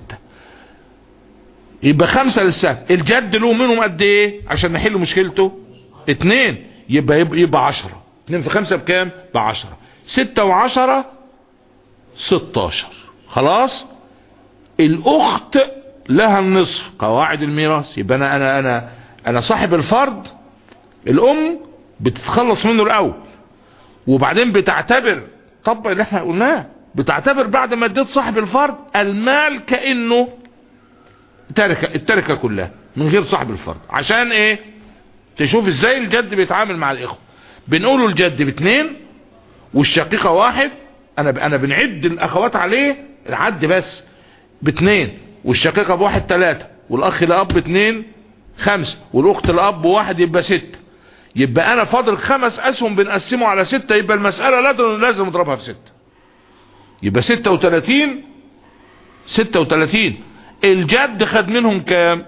يبقى خمسة للسهم الجد له منهم قد ايه عشان نحل مشكلته اتنين يبقى يبقى, يبقى عشرة اتنين في خمسة بكام بعشرة ستة وعشرة ستاشر خلاص الاخت لها النصف قواعد الميراث يبقى انا انا انا انا صاحب الفرد الام بتتخلص منه الاول وبعدين بتعتبر طبق اللي احنا قلناه بتعتبر بعد ما اديت صاحب الفرد المال كانه تركه التركه كلها من غير صاحب الفرد عشان ايه تشوف ازاي الجد بيتعامل مع الاخوه بنقوله الجد باتنين والشقيقه واحد انا انا بنعد الاخوات عليه العد بس باتنين والشقيقه بواحد تلاتة والاخ الاب اتنين خمسة والاخت الاب واحد يبقى ستة يبقى انا فاضل خمس اسهم بنقسمه على ستة يبقى المسألة لازم لازم اضربها في ستة يبقى ستة وتلاتين ستة وتلاتين الجد خد منهم كام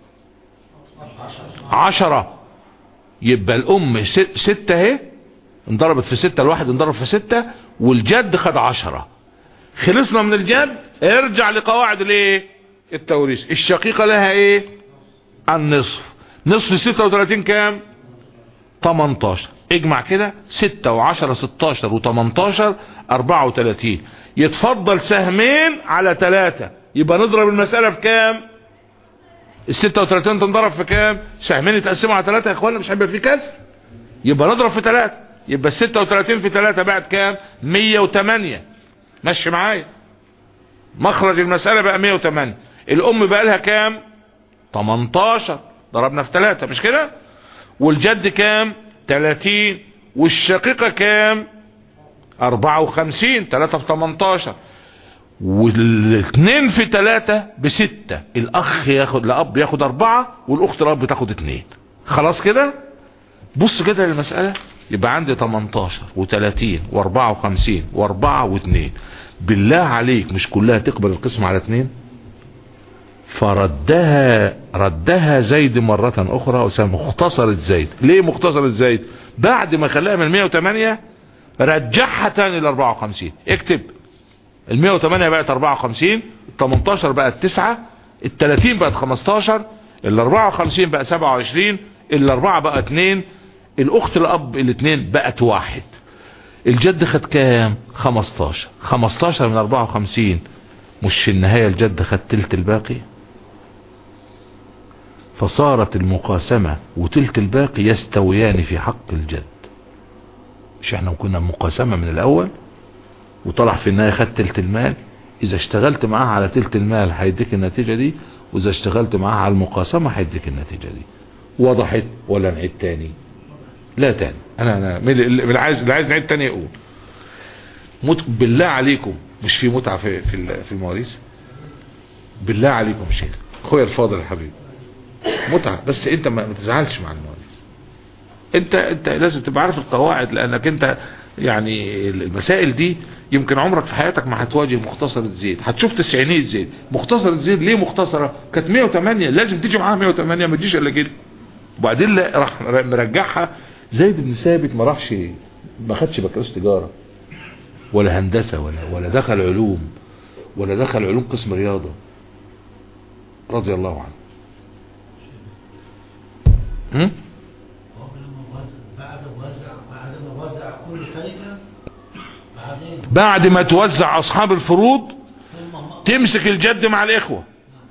عشرة يبقى الام ست- ستة اهي انضربت في ستة الواحد انضرب في ستة والجد خد عشرة خلصنا من الجد ارجع لقواعد الايه التوريث الشقيقة لها ايه النصف نصف ستة وتلاتين كام 18 اجمع كده 6 و10 16 و18 34 يتفضل سهمين على 3 يبقى نضرب المسألة في كام ال 36 تنضرب في كام سهمين يتقسموا على 3 يا اخوانا مش هيبقى في كسر يبقى نضرب في 3 يبقى ال 36 في 3 بعد كام 108 ماشي معايا مخرج المسألة بقى 108 الام بقى لها كام 18 ضربنا في 3 مش كده والجد كام 30 والشقيقة كام 54 3 في 18 والاثنين في 3 بستة الاخ ياخد لاب ياخد اربعة والاخت الاب تاخد اتنين خلاص كده بص كده للمسألة يبقى عندي 18 و30 و54 و4 و2 بالله عليك مش كلها تقبل القسم على اتنين فردها ردها زيد مرة اخرى وسمى مختصرة زيد ليه مختصرة زيد بعد ما خلاها من 108 رجعها تاني ل 54 اكتب ال 108 بقت 54 ال 18 بقت 9 ال 30 بقت 15 ال 54 بقى 27 الاربعة بقى 2 الاخت الاب الاثنين بقت واحد الجد خد كام 15 15 من 54 مش في النهاية الجد خد تلت الباقي فصارت المقاسمة وتلت الباقي يستويان في حق الجد مش احنا كنا مقاسمة من الاول وطلع في النهاية خد تلت المال اذا اشتغلت معاه على تلت المال هيديك النتيجة دي واذا اشتغلت معاه على المقاسمة هيديك النتيجة دي وضحت ولا نعيد تاني لا تاني انا انا من اللي عايز اللي عايز نعيد تاني يقول مت... بالله عليكم مش في متعة في في ال- في المواريث بالله عليكم يا شيخ اخويا الفاضل يا حبيبي متعة بس انت ما ما تزعلش مع المواريث انت انت لازم تبقى عارف القواعد لانك انت يعني المسائل دي يمكن عمرك في حياتك ما هتواجه مختصرة زيت هتشوف تسعينية زيت مختصرة زيت ليه مختصرة كانت 108 لازم تيجي معاها 108 ما تجيش الا كده وبعدين لا راح مرجعها زيد بن ثابت ما راحش ما خدش بكالوريوس تجارة ولا هندسة ولا ولا دخل علوم ولا دخل علوم قسم رياضة رضي الله عنه هم؟ هو لما وزع بعد وزع بعد ما وزع كل تركة بعدين بعد ما توزع اصحاب الفروض ثم م- تمسك الجد مع الاخوة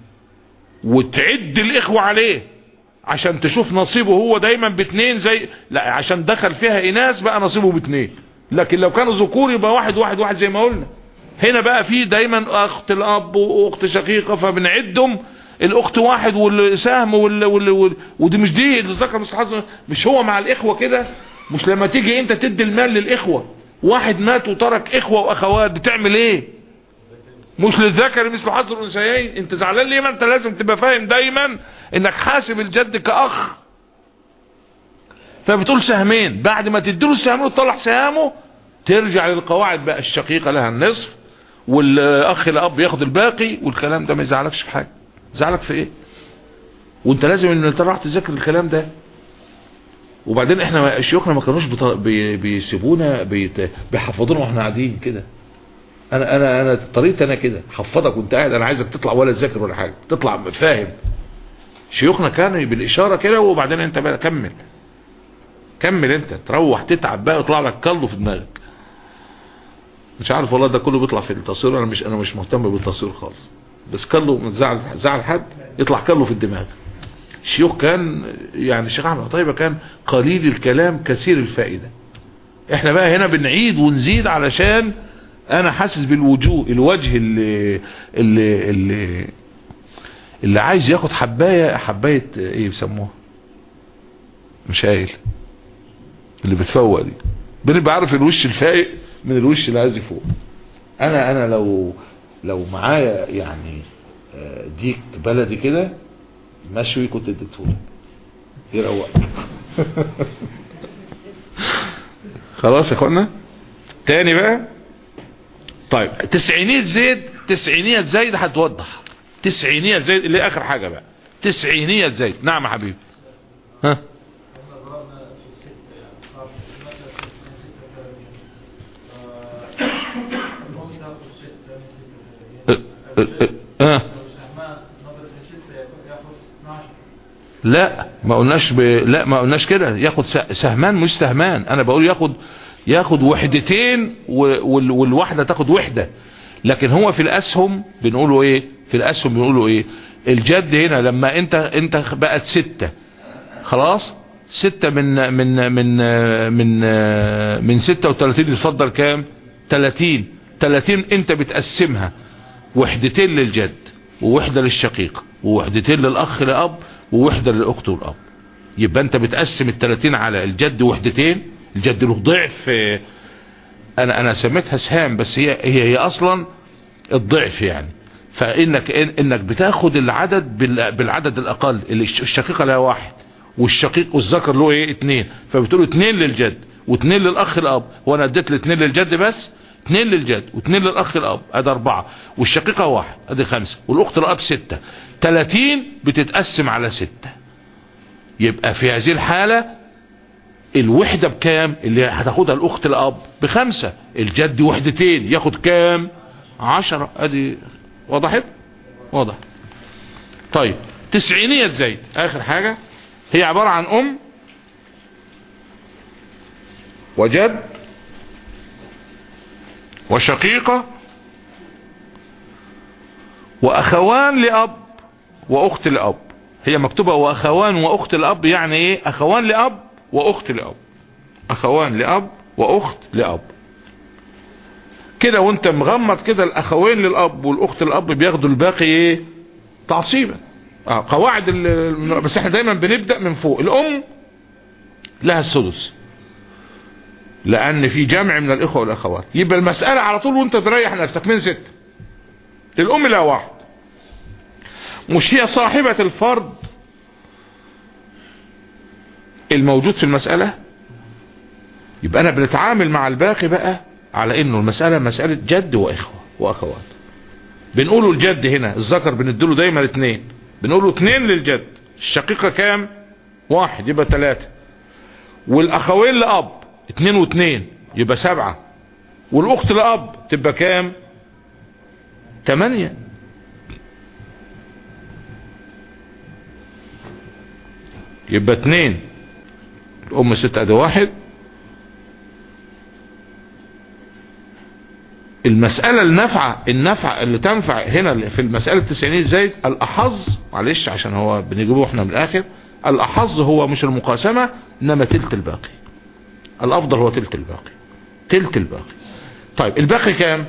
وتعد الاخوة عليه عشان تشوف نصيبه هو دايما باتنين زي لا عشان دخل فيها اناث بقى نصيبه باتنين لكن لو كانوا ذكور يبقى واحد واحد واحد زي ما قلنا هنا بقى في دايما اخت الاب واخت شقيقة فبنعدهم الاخت واحد والسهم وال... وال... وال... ودي مش دي اللي ذكر مش حظ- مش هو مع الاخوة كده مش لما تيجي انت تدي المال للاخوة واحد مات وترك اخوة واخوات بتعمل ايه مش للذكر مثل حظ الانثيين انت زعلان ليه ما انت لازم تبقى فاهم دايما انك حاسب الجد كاخ فبتقول سهمين بعد ما تديله السهمين وتطلع سهامه ترجع للقواعد بقى الشقيقة لها النصف والاخ الاب ياخد الباقي والكلام ده ما يزعلكش في حاجة يزعلك في ايه وانت لازم ان انت راح تذاكر الكلام ده وبعدين احنا شيوخنا ما كانوش بط- بي- بيسيبونا بيت- بيحفظونا واحنا قاعدين كده انا انا انا طريقتي انا كده حفظك وانت قاعد انا عايزك تطلع ولا تذاكر ولا حاجه تطلع فاهم شيوخنا كانوا بالاشاره كده وبعدين انت بقى كمل كمل انت تروح تتعب بقى ويطلع لك كله في دماغك مش عارف والله ده كله بيطلع في التصوير انا مش انا مش مهتم بالتصوير خالص بس كله من زعل زعل حد يطلع كله في الدماغ الشيوخ كان يعني الشيخ احمد طيبه كان قليل الكلام كثير الفائده احنا بقى هنا بنعيد ونزيد علشان انا حاسس بالوجوه الوجه اللي اللي اللي, اللي عايز ياخد حبايه حبايه ايه بيسموها مش قايل اللي بتفوق دي بنبقى عارف الوش الفايق من الوش اللي عايز يفوق انا انا لو لو معايا يعني آه، ديك بلدي كده مشوي كنت اديتهولك يروق خلاص يا اخوانا تاني بقى طيب تسعينية زيت تسعينية زيت هتوضح تسعينية زيت اللي اخر حاجة بقى تسعينية زيت نعم يا حبيبي ها احنا ضربنا في ستة يعني خلاص مثلا ستة من ستة ثلاثين المهم تاخد ستة من ستة اه اه اه لو سهمان نضرب في ستة ياخد ياخد 12 لا ما قلناش ب... لا ما قلناش كده ياخد س... سهمان مش سهمان انا بقول ياخد ياخد وحدتين و... وال... والواحده تاخد وحده لكن هو في الاسهم بنقوله ايه في الاسهم بنقوله ايه الجد هنا لما انت انت بقت ستة خلاص ستة من من من من من ستة وتلاتين يتفضل كام تلاتين تلاتين انت بتقسمها وحدتين للجد ووحدة للشقيق ووحدتين للأخ لأب ووحدة للأخت والأب يبقى أنت بتقسم التلاتين على الجد وحدتين الجد له ضعف آه، أنا أنا سميتها سهام بس هي هي, هي أصلا الضعف يعني فإنك إن- إنك بتاخد العدد بال- بالعدد الأقل اللي الش- الشقيقة لها واحد والشقيق والذكر له ايه اتنين فبتقولوا اتنين للجد واتنين للاخ الاب وانا اديت الاتنين للجد بس اتنين للجد واتنين للاخ الاب ادي اربعة والشقيقة واحد ادي خمسة والاخت الاب ستة تلاتين بتتقسم على ستة يبقى في هذه الحالة الوحدة بكام اللي هتاخدها الاخت الاب بخمسة الجد وحدتين ياخد كام عشرة ادي وضحت واضح طيب تسعينية زيت اخر حاجة هي عبارة عن ام وجد وشقيقة واخوان لاب واخت لاب هي مكتوبة واخوان واخت لاب يعني ايه اخوان لاب واخت لاب اخوان لاب واخت لاب كده وانت مغمض كده الاخوين للاب والاخت للاب بياخدوا الباقي ايه تعصيبا اه قواعد ال- ال- بس احنا دايما بنبدأ من فوق الام لها السدس لان في جمع من الاخوة والاخوات يبقى المسألة على طول وانت تريح نفسك من ستة الام لها واحد مش هي صاحبة الفرض الموجود في المسألة يبقى انا بنتعامل مع الباقي بقى على انه المسألة مسألة جد واخوة واخوات بنقوله الجد هنا الذكر بنديله دايما اتنين بنقوله اتنين للجد الشقيقة كام واحد يبقى تلاتة والاخوين لاب اتنين واتنين يبقى سبعة والاخت لاب تبقى كام تمانية يبقى اتنين الام ستة ادي واحد المسألة النفعة النفع اللي تنفع هنا في المسألة التسعينية زايد الأحظ معلش عشان هو بنجيبه احنا من الآخر الأحظ هو مش المقاسمة إنما تلت الباقي الأفضل هو تلت الباقي تلت الباقي طيب الباقي كام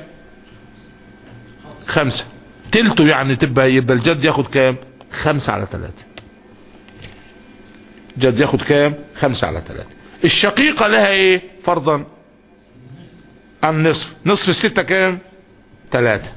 خمسة تلته يعني تبقى يبقى الجد ياخد كام خمسة على ثلاثة جد ياخد كام خمسة على ثلاثة الشقيقة لها ايه فرضا النصف نصف الستة كام ثلاثة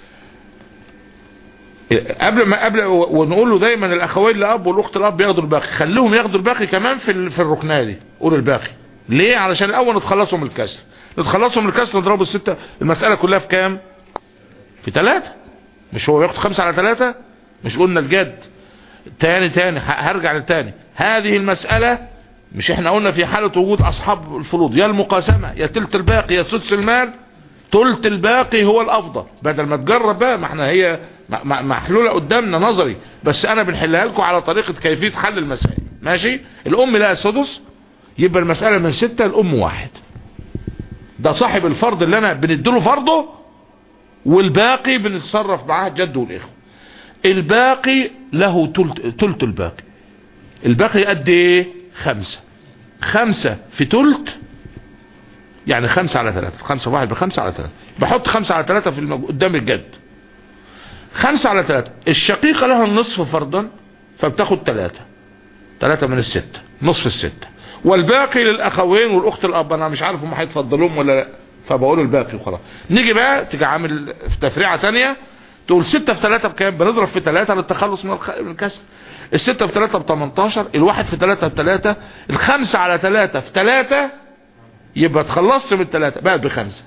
قبل ما قبل ونقول له دايما الاخوين لاب والاخت الاب ياخدوا الباقي خليهم ياخدوا الباقي كمان في ال- في الركنيه دي قول الباقي ليه علشان الاول نتخلصوا من الكسر نتخلصوا من الكسر نضربوا الستة المسألة كلها في كام في ثلاثة مش هو ياخد خمسة على ثلاثة مش قلنا الجد تاني تاني ه- هرجع لتاني هذه المسألة مش احنا قلنا في حالة وجود اصحاب الفروض يا المقاسمة يا تلت الباقي يا سدس المال تلت الباقي هو الافضل بدل ما تجرب بقى ما احنا هي م- م- محلولة قدامنا نظري بس انا بنحلها لكم على طريقة كيفية حل المسائل ماشي الام لها سدس يبقى المسألة من ستة الام واحد ده صاحب الفرض اللي انا بنديله فرضه والباقي بنتصرف معاه الجد والاخوة الباقي له تلت, تلت الباقي الباقي قد ايه خمسة خمسة في تلت يعني خمسة على ثلاثة خمسة واحد بخمسة على ثلاثة بحط خمسة على ثلاثة في المج... قدام الجد خمسة على ثلاثة الشقيقة لها النصف فرضا فبتاخد ثلاثة ثلاثة من الستة نصف الستة والباقي للأخوين والأخت الأب أنا مش عارف هم هيتفضلوهم ولا لا فبقول الباقي وخلاص نيجي بقى تيجي عامل في تفريعة تانية تقول ستة في ثلاثة بكام بنضرب في ثلاثة للتخلص من الخ- من الكسر الستة في ثلاثة ب 18 الواحد في ثلاثة بثلاثة الخمسة على ثلاثة في ثلاثة يبقى اتخلصت من الثلاثة بقت بخمسة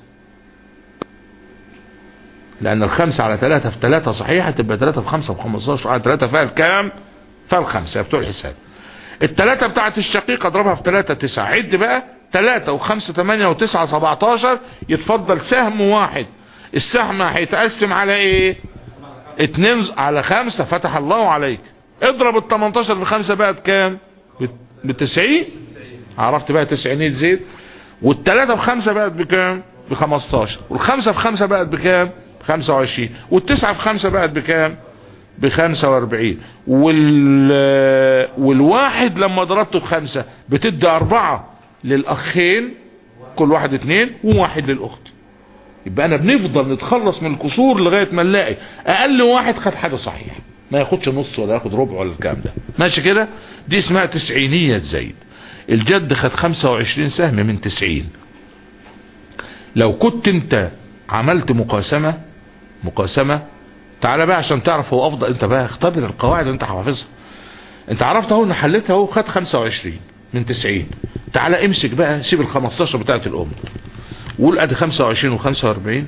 لأن الخمسة على ثلاثة في ثلاثة صحيحة تبقى ثلاثة في خمسة في 15 على ثلاثة فيها الكام فيها الخمسة يا بتوع الحساب الثلاثة بتاعت الشقيقة اضربها في ثلاثة تسعة عد بقى ثلاثة وخمسة ثمانية وتسعة سبعتاشر يتفضل سهم واحد السهم هيتقسم على ايه اتنين على خمسة فتح الله عليك اضرب ال 18 في خمسة بقت كام بتسعين عرفت بقى تسعينية زيت والتلاتة في خمسة بقت بكام بخمستاشر والخمسة في خمسة بقت بكام بخمسة وعشرين والتسعة في خمسة بقت بكام بخمسة واربعين وال... والواحد لما ضربته بخمسة بتدي اربعة للاخين كل واحد اتنين وواحد للاخت يبقى انا بنفضل نتخلص من الكسور لغاية ما نلاقي اقل واحد خد حاجة صحيحة ما ياخدش نص ولا ياخد ربع ولا الكلام ده ماشي كده دي اسمها تسعينية زايد الجد خد 25 سهم من 90 لو كنت انت عملت مقاسمة مقاسمة تعالى بقى عشان تعرف هو افضل انت بقى اختبر القواعد اللي انت حافظها انت عرفت اهو ان حلتها اهو خد 25 من 90 تعالى امسك بقى سيب ال 15 بتاعت الام وقول ادي 25 و45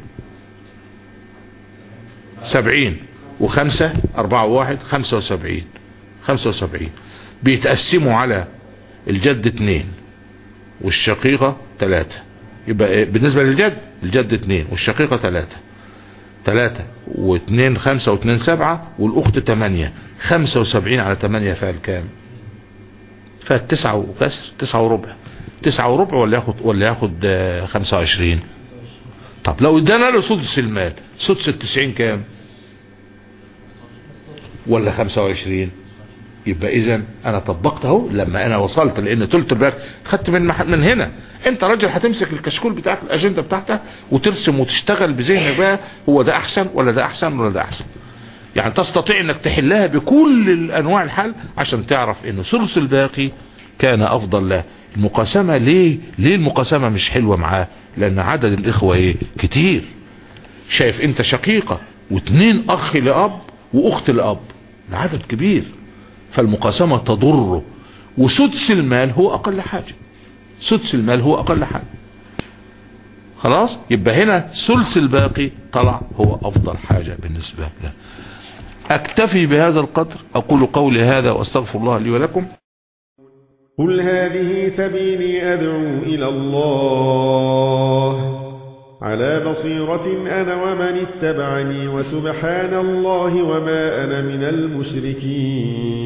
70 و5 4 و1 75 75 بيتقسموا على الجد اتنين والشقيقة تلاتة يبقى إيه؟ بالنسبة للجد الجد اتنين والشقيقة تلاتة تلاتة واتنين خمسة واتنين سبعة والاخت تمانية خمسة وسبعين على تمانية فيها الكام فيها تسعة وكسر تسعة وربع تسعة وربع ولا ياخد ولا ياخد آه، خمسة وعشرين طب لو ادانا له سدس المال سدس التسعين كام ولا خمسة وعشرين يبقى اذا انا طبقت اهو لما انا وصلت لان تلت الباك خدت من مح... من هنا انت راجل هتمسك الكشكول بتاعك الاجنده بتاعتك وترسم وتشتغل بذهنك بقى هو ده احسن ولا ده احسن ولا ده احسن يعني تستطيع انك تحلها بكل الانواع الحل عشان تعرف ان ثلث الباقي كان افضل له المقاسمة ليه ليه المقاسمة مش حلوة معاه لان عدد الاخوة ايه كتير شايف انت شقيقة واتنين اخ لاب واخت لاب ده عدد كبير فالمقاسمة تضره وسدس المال هو اقل حاجة سدس المال هو اقل حاجة خلاص يبقى هنا ثلث الباقي طلع هو افضل حاجة بالنسبة له اكتفي بهذا القدر اقول قولي هذا واستغفر الله لي ولكم قل هذه سبيلي أدعو إلى الله على بصيرة أنا ومن اتبعني وسبحان الله وما أنا من المشركين